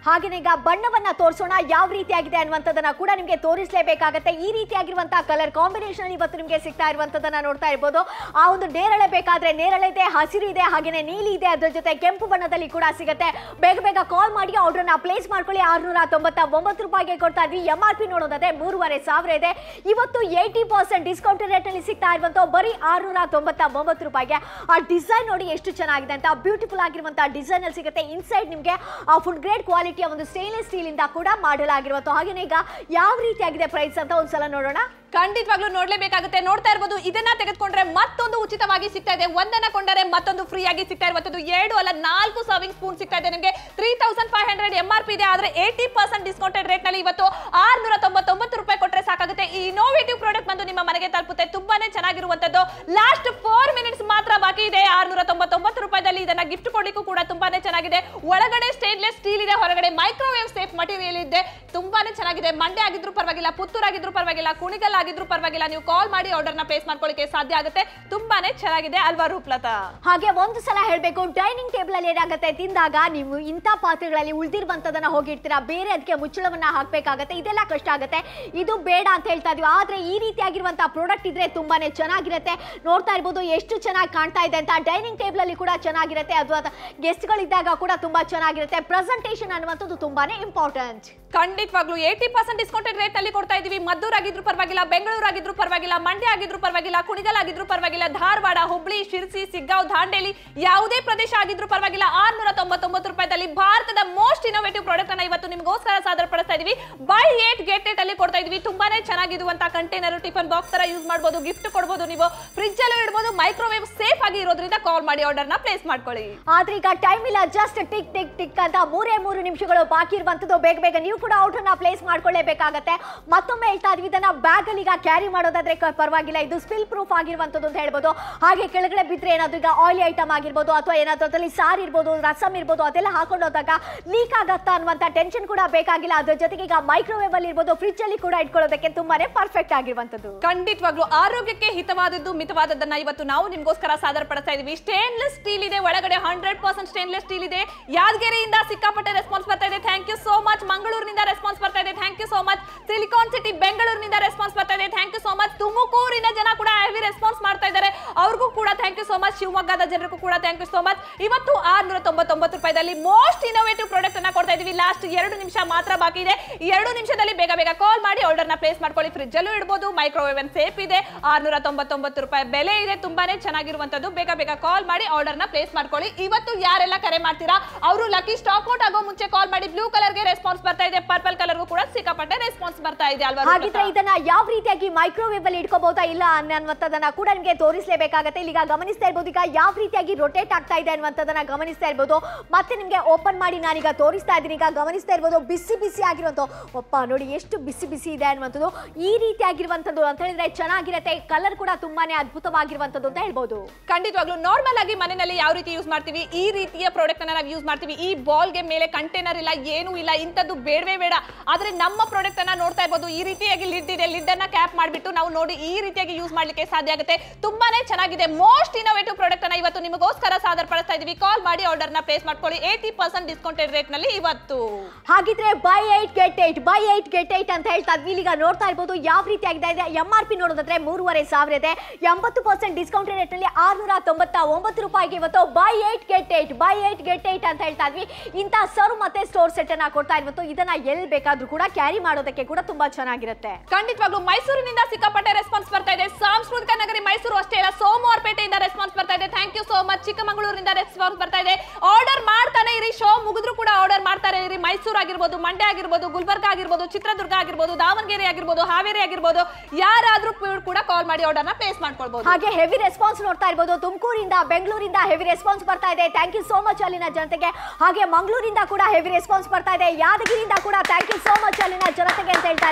ಹಾಗೇನೆ ಈಗ ಬಣ್ಣವನ್ನ ತೋರಿಸೋಣ ಯಾವ ರೀತಿಯಾಗಿದೆ ಅನ್ನುವಂಥದ್ದನ್ನ ಕೂಡ ನಿಮಗೆ ತೋರಿಸಲೇಬೇಕಾಗತ್ತೆ ಈ ರೀತಿಯಾಗಿರುವಂತಹ ಕಲರ್ ಕಾಂಬಿನೇಷನ್ ಇವತ್ತು ನಿಮಗೆ ಸಿಗ್ತಾ ಇರುವಂತದನ್ನ ನೋಡ್ತಾ ಇರ್ಬೋದು ಆ ಒಂದು ನೇರಳೆ ಬೇಕಾದ್ರೆ ನೇರಳೆ ಇದೆ ಹಸಿರು ಇದೆ ಹಾಗೇನೆ ನೀಲಿ ಇದೆ ಅದ್ರ ಜೊತೆ ಕೆಂಪು ಬಣ್ಣದಲ್ಲಿ ಕೂಡ ಸಿಗುತ್ತೆ ಬೇಗ ಬೇಗ ಕಾಲ್ ಮಾಡಿ ಆರ್ಡರ್ನ ಪ್ಲೇಸ್ ಮಾಡ್ಕೊಳ್ಳಿ ಆರ್ನೂರ ತೊಂಬತ್ತ ಒಂಬತ್ತು ರೂಪಾಯಿಗೆ ಕೊಡ್ತಾ ಇದ್ವಿ ಎಂ ಆರ್ ಪಿ ನೋಡೋದಾದ್ರೆ ಮೂರುವರೆ ಸಾವಿರ ಇದೆ ಇವತ್ತು ಏಯ್ಟಿ ಪರ್ಸೆಂಟ್ ಡಿಸ್ಕೌಂಟ್ ರೇಟ್ ಅಲ್ಲಿ ಸಿಗ್ತಾ ಇರುವಂತ ಬರೀ ಆರ್ನೂರ ತೊಂಬತ್ತ ಒಂಬತ್ತು ರೂಪಾಯಿಗೆ ಆ ಡಿಸೈನ್ ನೋಡಿ ಎಷ್ಟು ಚೆನ್ನಾಗಿದೆ ಅಂತ ಬ್ಯೂಟಿಫುಲ್ ಆಗಿರುವಂತಹ ಡಿಸೈನ್ ಅಲ್ಲಿ ಸಿಗುತ್ತೆ ಇನ್ಸೈಡ್ ನಿಮಗೆ ಆ ಫುಡ್ ಗ್ರೇಡ್ ಕ್ವಾಲಿಟಿಯ ಒಂದು ಸ್ಟೇನ್ಲೆಸ್ ಸ್ಟೀಲ್ ಇಂದ ಕೂಡ ಮಾಡಲಾಗಿರುವಂತ ಹಾಗೇನೆ ಈಗ ಯಾವ ರೀತಿಯಾಗಿದೆ ಪ್ರೈಸ್ ಅಂತ ಒಂದ್ಸಲ ನೋಡೋಣ ಖಂಡಿತವಾಗ್ಲೂ ನೋಡ್ಲೇಬೇಕಾಗುತ್ತೆ ನೋಡ್ತಾ ಇರ್ಬೋದು ಇದನ್ನ ತೆಗೆದುಕೊಂಡ್ರೆ ಮತ್ತೊಂದು ಉಚಿತವಾಗಿ ಸಿಗ್ತಾ ಇದೆ ಒಂದನ್ನ ಕೊಂಡರೆ ಮತ್ತೊಂದು ಫ್ರೀ ಆಗಿ ಸಿಗ್ತಾ ಇರುವಂತದ್ದು ಎರಡು ಅಲ್ಲ ನಾಲ್ಕು ಸರ್ವಿಂಗ್ ಸ್ಪೂನ್ ಸಿಗ್ತಾ ಇದೆ ನಿಮಗೆ three thousand five hundred M R P ಇದೆ ಆದ್ರೆ ಏಯ್ಟಿ ಪರ್ಸೆಂಟ್ ಡಿಸ್ಕೌಂಟೆಡ್ ರೇಟ್ ನಲ್ಲಿ ಇವತ್ತು ಆರ್ನೂರ ತೊಂಬತ್ತೊಂಬತ್ತು ರೂಪಾಯಿ ಕೊಟ್ಟರೆ ಸಾಕಾಗುತ್ತೆ ಈ ಇನೋವೇಟಿವ್ ಪ್ರಾಡಕ್ಟ್ ಬಂದು ನಿಮ್ಮ ಮನೆಗೆ ತಲುಪುತ್ತೆ ತುಂಬಾನೇ ಚೆನ್ನಾಗಿರುವಂತದ್ದು ಲಾಸ್ಟ್ ಫೋರ್ ಮಿನಿಟ್ಸ್ ಮಾತ್ರ ಬಾಕಿ ಇದೆ ಆರ್ನೂರ ತೊಂಬತ್ತೊಂಬತ್ತು ರೂಪಾಯಿದಲ್ಲಿ ಇದನ್ನ ಗಿಫ್ಟ್ ಕೊಡ್ಲಿಕ್ಕೂ ಕೂಡ ತುಂಬಾನೇ ಚೆನ್ನಾಗಿದೆ ಒಳಗಡೆ ಸ್ಟೇನ್ಲೆಸ್ ಸ್ಟೀಲ್ ಇದೆ ಹೊರಗಡೆ ಮೈಕ್ರೋವೇವ್ ಸೇಫ್ ಮಟೀರಿಯಲ್ ಇದೆ ತುಂಬಾನೇ ಚೆನ್ನಾಗಿದೆ ಮಂಡ್ಯ ಆಗಿದ್ರು ಪರವಾಗಿಲ್ಲ ಪುತ್ತೂರು ಆಗಿದ್ರು ಪರವಾಗಿಲ್ಲ ಕುಣಿಗಲ್ ಆಗಿದ್ರು ಪರವಾಗಿಲ್ಲ ನೀವು ಕಾಲ್ ಮಾಡಿ ಆರ್ಡರ್ ನ ಪ್ಲೇಸ್ ಮಾಡ್ಕೊಳ್ಳಿಕ್ಕೆ ಸಾಧ್ಯ ಆಗುತ್ತೆ ತುಂಬಾನೇ ಚೆನ್ನಾಗಿದೆ ಅಲ್ವಾ ರೂಪ್ಲತಾ ಹಾಗೆ ಒಂದು ಸಲ ಹೇಳಬೇಕು ಡೈನಿಂಗ್ ಟೇಬಲ್ ಅಲ್ಲಿ ಏನಾಗುತ್ತೆ ತಿಂದಾಗ ನೀವು ಇಂಥ ಪಾತ್ರೆಗಳಲ್ಲಿ ಉಳಿದಿರುವಂತದನ್ನ ಹೋಗಿರ್ತೀರಾ ಬೇರೆ ಅದಕ್ಕೆ ಮುಚ್ಚಳವನ್ನ ಹಾಕ್ಬೇಕಾಗತ್ತೆ ಇದೆಲ್ಲ ಕಷ್ಟ ಆಗುತ್ತೆ ಇದು ಬೇಡ ಅಂತ ಹೇಳ್ತಾ ಇದೀವಿ ಆದ್ರೆ ಈ ರೀತಿಯಾಗಿರುವಂತಹ ಪ್ರಾಡಕ್ಟ್ ಇದ್ರೆ ತುಂಬಾನೇ ಚೆನ್ನಾಗಿರುತ್ತೆ ನೋಡ್ತಾ ಇರ್ಬೋದು ಎಷ್ಟು ಚೆನ್ನಾಗಿ ಕಾಣ್ತಾ ಇದೆ ಅಂತ ಡೈನಿಂಗ್ ಟೇಬಲ್ ಅಲ್ಲಿ ಕೂಡ ಚೆನ್ನಾಗಿರುತ್ತೆ ಅಥವಾ ಗೆಸ್ಟ್ ಗಳಿದ್ದಾಗ ಕೂಡ ತುಂಬಾ ಚೆನ್ನಾಗಿರುತ್ತೆ ಪ್ರೆಸೆಂಟೇಷನ್ ಅನ್ನುವಂಥದ್ದು ತುಂಬಾನೇ ಇಂಪಾರ್ಟೆಂಟ್ ಖಂಡಿತವಾಗ್ಲೂ ಏಯ್ಟಿ ಪರ್ಸೆಂಟ್ ಡಿಸ್ಕೌಂಟೆಡ್ ರೇಟ್ ನಲ್ಲಿ ಕೊಡ್ತಾ ಇದೀವಿ ಮದ್ದೂರ್ ಆಗಿದ್ರು ಪರವಾಗಿಲ್ಲ ಬೆಂಗಳೂರು ಆಗಿದ್ರು ಪರವಾಗಿಲ್ಲ ಮಂಡ್ಯ ಆಗಿದ್ರು ಪರವಾಗಿಲ್ಲ ಕುಣಿಗಲ್ ಆಗಿದ್ರು ಪರವಾಗಿಲ್ಲ ಧಾರವಾಡ ಹುಬ್ಳಿ ಶಿರ್ಸಿ ಸಿಗ್ಗಾಂವ್ ದಾಂಡೇಲಿ ಯಾವುದೇ ಪ್ರದೇಶ ಆಗಿದ್ರು ಪರವಾಗಿಲ್ಲ ಆರ್ನೂರ ತೊಂಬತ್ತೊಂಬತ್ತು ರೂಪಾಯಿದಲ್ಲಿ ಭಾರತದ ಮೋಸ್ಟ್ ಇನೋವೇಟಿವ್ ಪ್ರಾಡಕ್ಟ್ ಅನ್ನ ಇವತ್ತು ನಿಮಗೋಸ್ಕರ ಸಾದರ ಪಡಿಸ್ತಾ ಇದೀವಿ ಬೈ ಏಟ್ ಗೆಟ್ ಏಟ್ ಅಲ್ಲಿ ಕೊಡ್ತಾ ಇದೀವಿ ತುಂಬಾನೇ ಚೆನ್ನಾಗಿರುವಂತ ಕಂಟೈನರ್ ಟಿಫನ್ ಬಾಕ್ಸ್ ತರ ಯೂಸ್ ಮಾಡಬಹುದು ಗಿಫ್ಟ್ ಕೊಡಬಹುದು ನೀವು ಫ್ರಿಜ್ ಅಲ್ಲೂ ಇಡಬಹುದು ಮೈಕ್ರೋವೇವ್ ಸೇಫ್ ಆಗಿ ಇರೋದ್ರಿಂದ ಕಾಲ್ ಮಾಡಿ ಆರ್ಡರ್ ನ ಪ್ಲೇಸ್ ಮಾಡ್ಕೊಳ್ಳಿ ಆದ್ರೆ ಈಗ ಟೈಮ್ ಇಲ್ಲ ಜಸ್ಟ್ ಟಿಕ್ ಟಿಕ್ ಟಿಕ್ ಅಂತ ಮೂರೇ ಮೂರು ನಿಮಿಷಗಳು ಬಾಕಿ ಇರುವಂತದ್ದು ಬೇಗ ಬೇಗ ನೀವು ಕೂಡ ಆರ್ಡರ್ನ ಪ್ಲೇಸ್ ಮಾಡ್ಕೊಳ್ಳೇಬೇಕಾಗತ್ತೆ ಮತ್ತೊಮ್ಮೆ ಹೇಳ್ತಾ ಇದ್ವಿ ಇದನ್ನ ಬ್ಯಾಗ್ ಅಲ್ಲಿ ಈಗ ಕ್ಯಾರಿ ಮಾಡೋದಾದ್ರೆ ಕ- ಪರವಾಗಿಲ್ಲ ಇದು ಸ್ಪಿಲ್ ಪ್ರೂಫ್ ಆಗಿರುವಂತದ್ದು ಅಂತ ಹೇಳ್ಬೋದು ಹಾಗೆ ಕೆಳಗಡೆ ಬಿದ್ರೆ ಏನಾದ್ರು ಈಗ ಆಯಿಲ್ ಐಟಮ್ ಆಗಿರ್ಬೋದು ಅಥವಾ ಏನಾದ್ರು ಅದರಲ್ಲಿ ಸಾರು ಇರ್ಬೋದು ರಸಮ್ ಇರ್ಬೋದು ಅದೆಲ್ಲ ಹಾಕೊಂಡು ಹೋದಾಗ ಲೀಕ್ ಆಗತ್ತಾ ಅನ್ನುವಂತ ಟೆನ್ಷನ್ ಕೂಡ ಬೇಕಾಗಿಲ್ಲ ಅದ್ರ ಜೊತೆಗೆ ಈಗ ಮೈಕ್ರೋವೇವ್ ಅಲ್ಲಿ ಇರ್ಬೋದು ಫ್ರಿಜ್ ಅಲ್ಲಿ ಕೂಡ ಇಟ್ಕೊಳ್ಳೋದಕ್ಕೆ ತುಂಬಾನೇ ಪರ್ಫೆಕ್ಟ್ ಆಗಿರುವಂತದ್ದು ಖಂಡಿತವಾಗ್ಲೂ ಆರೋಗ್ಯಕ್ಕೆ ಹಿತವಾದದ್ದು ಮಿತವಾದದ್ದನ್ನ ಇವತ್ತು ನಾವು ನಿಮ್ಗೋಸ್ಕರ ಸಾದರ ಪಡಿಸ್ತಾ ಇದೀವಿ ಸ್ಟೇನ್ಲೆಸ್ ಸ್ಟೀಲ್ ಇದೆ ಒಳಗಡೆ ಹಂಡ್ರೆಡ್ ಪರ್ಸೆಂಟ್ ಸ್ಟೇನ್ಲೆಸ್ ಸ್ಟೀಲ್ ಇದೆ ಯಾದಗಿರಿಯಿಂದ ಸಿಕ್ಕಾಪಟ್ಟೆ ರೆಸ್ಪಾನ್ಸ್ ಬರ್ತಾ ಇದೆ ಥ್ಯಾಂಕ್ ಯು ಸೋ ಮಚ್ ಮಂಗಳೂರಿನಿಂದ ರೆಸ್ಪಾನ್ಸ್ ಬರ್ತಾ ಇದೆ thank you so much silicon city ಬೆಂಗಳೂರಿನಿಂದ ರೆಸ್ಪಾನ್ಸ್ ಬರ್ತಾ ಇದೆ ಥ್ಯಾಂಕ್ ಯು ಸೋ ಮಚ್ ತುಮಕೂರಿನ ಜನ ಕೂಡ ಹೆವಿ ರೆಸ್ಪಾನ್ಸ್ ಮಾಡ್ತಾ ಇದ್ದಾರೆ ಅವ್ರಿಗೂ ಕೂಡ ಥ್ಯಾಂಕ್ ಯು ಸೋ ಮಚ್ ಶಿವಮೊಗ್ಗದ ಜನರಿಗೂ ಕೂಡ ಥ್ಯಾಂಕ್ ಯು ಸೋ ಮಚ್ ಇವತ್ತು ಆರ್ನೂರ ತೊಂಬತ್ತೊಂಬತ್ತು ರೂಪಾಯಿದಲ್ಲಿ ಮೋಸ್ಟ್ ಇನೋವೇಟಿವ್ ಪ್ರಾಡಕ್ಟ್ ಅನ್ನ ಕೊಡ್ತಾ ಇದೀವಿ ಲಾಸ್ಟ್ ಎರಡು ನಿಮಿಷ ಮಾತ್ರ ಬಾಕಿ ಇದೆ ಈ ಎರಡು ನಿಮಿಷದಲ್ಲಿ ಬೇಗ ಬೇಗ ಕಾಲ್ ಮಾಡಿ ಆರ್ಡರ್ ನ ಪ್ಲೇಸ್ ಮಾಡ್ಕೊಳ್ಳಿ ಫ್ರಿಜ್ ಅಲ್ಲೂ ಇಡಬಹುದು ಮೈಕ್ರೋವೇವ್ ಅನ್ ಸೇಫ್ ಇದೆ ಆರ್ನೂರ ತೊಂಬತ್ತೊಂಬತ್ತು ರೂಪಾಯಿ ಬೆಲೆ ಇದೆ ತುಂಬಾನೇ ಚೆನ್ನಾಗಿರುವಂತದ್ದು ಬೇಗ ಬೇಗ ಕಾಲ್ ಮಾಡಿ ಆರ್ಡರ್ ನ ಪ್ಲೇಸ್ ಮಾಡ್ಕೊಳ್ಳಿ ಇವತ್ತು ಯಾರೆಲ್ಲ ಕರೆ ಮಾಡ್ತೀರಾ ಅವರು ಲಕ್ಕಿ ಸ್ಟಾಕ್ ಔಟ್ ಆಗೋ ಮುಂಚೆ ಕಾಲ್ ಮಾಡಿ ಬ್ಲೂ ಕಲರ್ ಗೆ ರೆಸ್ಪಾನ್ಸ್ ಬರ್ತಾ ಇದೆ ಪರ್ಪಲ್ ಕಲರ್ಗೂ ಕೂಡ ಸಿಕ್ಕಾಪಟ್ಟೆ ರೆಸ್ಪಾನ್ಸ್ ಬರ್ತಾ ಇದೆ ಅಲ್ವಾ ಹಾಗಿದ್ರೆ ರೂಪಕ? ಇದನ್ನ ಯಾವ ರೀತಿಯಾಗಿ ಮೈಕ್ರೋವೇವ್ ಅಲ್ಲಿ ಇಟ್ಕೋಬಹುದಾ ಇಲ್ಲ ಅನ್ನುವಂಥದ್ದನ್ನ ಕೂಡ ನಿಮಗೆ ತೋರಿಸಲೇಬೇಕಾಗತ್ತೆ ಇಲ್ಲಿ ಈಗ ಗಮನಿಸ್ತಾ ಇರ್ಬೋದು ಈಗ ಯಾವ ರೀತಿಯಾಗಿ ರೊಟೇಟ್ ಆಗ್ತಾ ಇದೆ ಅನ್ನುವಂಥದ್ದನ್ನ ಗಮನಿಸ್ತಾ ಇರ್ಬೋದು ಮತ್ತೆ ನಿಮಗೆ ಓಪನ್ ಮಾಡಿ ನಾನೀಗ ತೋರಿಸ್ತಾ ಇದ್ದೀನಿ ಈಗ ಗಮನಿಸ್ತಾ ಇರ್ಬೋದು ಬಿಸಿ ಬಿಸಿ ಆಗಿರುವಂಥ ಒಪ್ಪ ನೋಡಿ ಎಷ್ಟು ಬಿಸಿ ಬಿಸಿ ಇದೆ ಅನ್ನುವಂಥದ್ದು ಈ ರೀತಿಯಾಗಿರುವಂಥದ್ದು ಅಂತ ಹೇಳಿದ್ರೆ ಚೆನ್ನಾಗಿರುತ್ತೆ ಕಲರ್ ಕೂಡ ತುಂಬಾನೇ ಅದ್ಭುತವಾಗಿರುವಂಥದ್ದು ಅಂತ ಹೇಳ್ಬೋದು ಖಂಡಿತವಾಗ್ಲೂ ನಾರ್ಮಲ್ ಆಗಿ ಮನೆಯಲ್ಲಿ ಯಾವ ರೀತಿ ಯೂಸ್ ಮಾಡ್ತೀವಿ ಈ ರೀತಿಯ ಪ್ರಾಡಕ್ಟ್ ಅನ್ನ ನಾವು ಯೂಸ್ ಮಾಡ್ತೀವಿ ಈ ಬಾಲ್ಗೆ ಮೇಲೆ ಕಂಟೈನರ್ ಇಲ್ಲ ಏನೂ ಇಲ್ಲ ಇಂಥದ್ದು ಬೇಡವೇ ಬೇಡ ಆದ್ರೆ ನಮ್ಮ ಪ್ರಾಡಕ್ಟ್ ಅನ್ನ ನೋಡ್ತಾ ಇರ್ಬೋದು ಈ ರೀತಿಯಾಗಿ ಲಿಡ್ ಇದೆ ಲಿಡ್ ಅನ್ನ ಕ್ಯಾಪ್ ಮಾಡಿಬಿಟ್ಟು ನಾವು ನೋಡಿ ಈ ರೀತಿಯಾಗಿ ಯೂಸ್ ಮಾಡ್ಲಿಕ್ಕೆ ಸಾಧ್ಯ ಆಗುತ್ತೆ ತುಂಬಾನೇ ಚೆನ್ನಾಗಿದೆ ಮೋಸ್ಟ್ ಇನೋವೇಟಿವ್ ಪ್ರಾಡಕ್ಟ್ ಅನ್ನ ಇವತ್ತು ನಿಮಗೋಸ್ಕರ ಸಾದರ ಪಡಿಸ್ತಾ ಇದೀವಿ ಕಾಲ್ ಮಾಡಿ ಆರ್ಡರ್ ನ ಪ್ಲೇಸ್ ಮಾಡ್ಕೊಳ್ಳಿ ಏಯ್ಟಿ ಪರ್ಸೆಂಟ್ ಡಿಸ್ಕೌಂಟೆಡ್ ರೇಟ್ ನಲ್ಲಿ ಇವತ್ತು ಹಾಗಿದ್ರೆ buy eight get eight buy eight get eight ಅಂತ ಹೇಳ್ತಾ ಇದ್ವಿ ಇಲ್ಲಿಗ ನೋಡ್ತಾ ಇರ್ಬೋದು ಯಾವ ರೀತಿ ಆಗಿದೆ ಇದೆ ಎಂ ಆರ್ ಪಿ ನೋಡೋದಾದ್ರೆ ಮೂರುವರೆ ಸಾವಿರ ಇದೆ ಎಂಬತ್ತು ಪರ್ಸೆಂಟ್ ಡಿಸ್ಕೌಂಟ್ ರೇಟ್ ನಲ್ಲಿ ಆರ್ನೂರ ತೊಂಬತ್ತ ಒಂಬತ್ತು ರೂಪಾಯಿಗೆ ಇವತ್ತು buy eight get eight buy eight get eight ಅಂತ ಹೇಳ್ತಾ ಇದ್ವಿ ಇಂಥ ಸರ್ವ್ ಮತ್ತೆ ಸ್ಟೋರ್ ಸೆಟ್ ಅನ್ನ ಕೊಡ್ತಾ ಇರ್ಬೋದು ಇದನ್ನ ಎಲ್ಲಿ ಬೇಕಾದ್ರೂ ಕೂಡ ಕ್ಯಾರಿ ಮಾಡೋದಕ್ಕೆ ಕೂಡ ತುಂಬಾ ಚೆನ್ನಾಗಿರುತ್ತೆ ಖಂಡಿತವಾಗ್ಲೂ ಮೈಸೂರಿನಿಂದ ಸಿಕ್ಕಾಪಟ್ಟೆ ರೆಸ್ಪಾನ್ಸ್ ಬರ್ತಾ ಇದೆ ಸಾಂಸ್ಕೃತಿಕ ನಗರಿ ಮೈಸೂರು ಅಷ್ಟೇ ಇಲ್ಲ ಸೋಮವಾರಪೇಟೆಯಿಂದ ರೆಸ್ಪಾನ್ಸ್ ಬರ್ತಾ ಇದೆ ಥ್ಯಾಂಕ್ ಯು ಸೋ ಮಚ್ ಚಿಕ್ಕಮಗಳೂರಿನಿಂದ ರೆಸ್ಪಾನ್ಸ್ ಬರ್ತಾ ಇದೆ ಆರ್ಡರ್ ಮಾಡ್ತಾನೆ ಇರಿ ಶೋ ಮುಗಿದ್ರು ಕೂಡ ಆರ್ಡರ್ ಮಾಡ್ತಾರೆ ಇರಿ ಮೈಸೂರು ಆಗಿರ್ಬೋದು ಮಂಡ್ಯ ಆಗಿರ್ಬೋದು ಗುಲ್ಬರ್ಗ ಆಗಿರ್ಬೋದು ಚಿತ್ರದುರ್ಗ ಆಗಿರ್ಬೋದು ದಾವಣಗೆರೆ ಆಗಿರ್ಬೋದು ಹಾವೇರಿ ಆಗಿರ್ಬೋದು ಯಾರಾದ್ರೂ ಕೂಡ ಕಾಲ್ ಮಾಡಿ ಆರ್ಡರ್ ನ ಪ್ಲೇಸ್ ಮಾಡ್ಕೊಳ್ಬಹುದು ಹಾಗೆ ಹೆವಿ ರೆಸ್ಪಾನ್ಸ್ ನೋಡ್ತಾ ಇರ್ಬೋದು ತುಮಕೂರಿಂದ ಬೆಂಗಳೂರಿಂದ ಹೆವಿ ರೆಸ್ಪಾನ್ಸ್ ಬರ್ತಾ ಇದೆ ಥ್ಯಾಂಕ್ ಯು ಸೋ ಮಚ್ ಅಲ್ಲಿನ ಜನತೆಗೆ ಹಾಗೆ ಮಂಗಳೂರಿಂದ ಕೂಡ ಹೆವಿ ರೆಸ್ಪಾನ್ಸ್ ಬರ್ತಾ ಇದೆ ಯಾದಗಿರಿಯಿಂದ ಕೂಡ ಥ್ಯಾಂಕ್ ಯು ಸೋ ಮಚ್ ಅಲ್ಲಿನ ಜನತೆಗೆ ಅಂತ ಹೇಳ್ತಾ ಇದ್ವಾ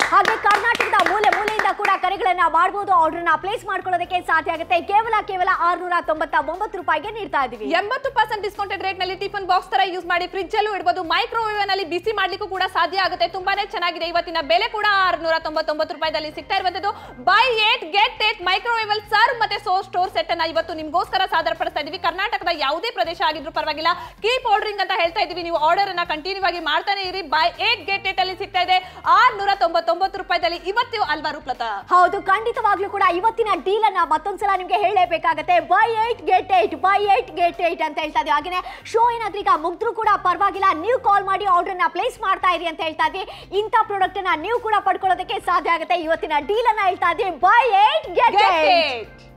ಹಾಗೆ ಕರ್ನಾಟಕದ ಮೂಲೆ ಮೂಲೆಯಿಂದ ಕೂಡ ಕರೆಗಳನ್ನ ಮಾಡಬಹುದು ಆರ್ಡರ್ ನ ಪ್ಲೇಸ್ ಮಾಡ್ಕೊಳ್ಳೋದಕ್ಕೆ ಸಾಧ್ಯ ಆಗುತ್ತೆ ಕೇವಲ ಕೇವಲ ಆರ್ನೂರ ತೊಂಬತ್ತ ಒಂಬತ್ತು ರೂಪಾಯಿಗೆ ನೀಡ್ತಾ ಇದೀವಿ ಎಂಬತ್ತು ಪರ್ಸೆಂಟ್ ಡಿಸ್ಕೌಂಟೆಡ್ ರೇಟ್ ನಲ್ಲಿ ಟಿಫನ್ ಬಾಕ್ಸ್ ತರ ಯೂಸ್ ಮಾಡಿ ಫ್ರಿಜ್ ಅಲ್ಲೂ ಇಡಬಹುದು ಮೈಕ್ರೋವೇವ್ ನಲ್ಲಿ ಬಿಸಿ ಮಾಡ್ಲಿಕ್ಕೂ ಕೂಡ ಸಾಧ್ಯ ಆಗುತ್ತೆ ತುಂಬಾನೇ ಚೆನ್ನಾಗಿದೆ ಇವತ್ತಿನ ಬೆಲೆ ಕೂಡ ಆರ್ನೂರ ತೊಂಬತ್ತೊಂಬತ್ತು ರೂಪಾಯಿದಲ್ಲಿ ಸಿಗ್ತಾ ಇರುವಂತದ್ದು buy eight get eight microwave ಅಲ್ಲಿ ಸರ್ವ್ ಮತ್ತೆ ಸೋ ಸ್ಟೋರ್ ಸೆಟ್ ಅನ್ನ ಇವತ್ತು ನಿಮ್ಗೋಸ್ಕರ ಸಾದರ ಪಡಿಸ್ತಾ ಇದೀವಿ ಕರ್ನಾಟಕದ ಯಾವುದೇ ಪ್ರದೇಶ ಆಗಿದ್ರು ಪರವಾಗಿಲ್ಲ ಕೀಪ್ ಆರ್ಡರಿಂಗ್ ಅಂತ ಹೇಳ್ತಾ ಇದೀವಿ ನೀವು ಆರ್ಡರ್ ಅನ್ನ ಕಂಟಿನ್ಯೂ ಆಗಿ ಮಾಡ್ತಾನೆ ಇರಿ ಬೈ ಏಟ್ ಗೆಟ್ ಏಟ್ ಅಲ್ಲಿ ಸಿಗ್ತಾ ಇದೆ ಆರ್ನೂರ ತೊಂಬತ್ತೊಂಬತ್ತು ರೂಪಾಯಿದಲ್ಲಿ ಇವತ್ತು ಅಲ್ವಾ ರೂಪ್ಲತಾ ಹೌದು ಖಂಡಿತವಾಗ್ಲೂ ಕೂಡ ಇವತ್ತಿನ ಡೀಲ್ ಅನ್ನ ಮತ್ತೊಂದ್ಸಲ ನಿಮ್ಗೆ ಹೇಳಲೇಬೇಕಾಗತ್ತೆ buy eight get eight buy eight get eight ಅಂತ ಹೇಳ್ತಾ ಇದ್ವಿ ಹಾಗೆ ಶೋ ಏನಾದ್ರೂ ಈಗ ಮುಗ್ದ್ರು ಕೂಡ ಪರವಾಗಿಲ್ಲ ನೀವು ಕಾಲ್ ಮಾಡಿ ಆರ್ಡರ್ ನ ಪ್ಲೇಸ್ ಮಾಡ್ತಾ ಇರಿ ಅಂತ ಹೇಳ್ತಾ ಇದ್ವಿ ಇಂಥ ಪ್ರಾಡಕ್ಟ್ ಅನ್ನ ನೀವು ಕೂಡ ಪಡ್ಕೊಳ್ಳೋದಕ್ಕೆ ಸಾಧ್ಯ ಆಗುತ್ತೆ ಇವತ್ತಿನ ಡೀಲ್ ಅನ್ನ ಹೇಳ್ತಾ ಇದ್ವಿ buy eight get Get eight it.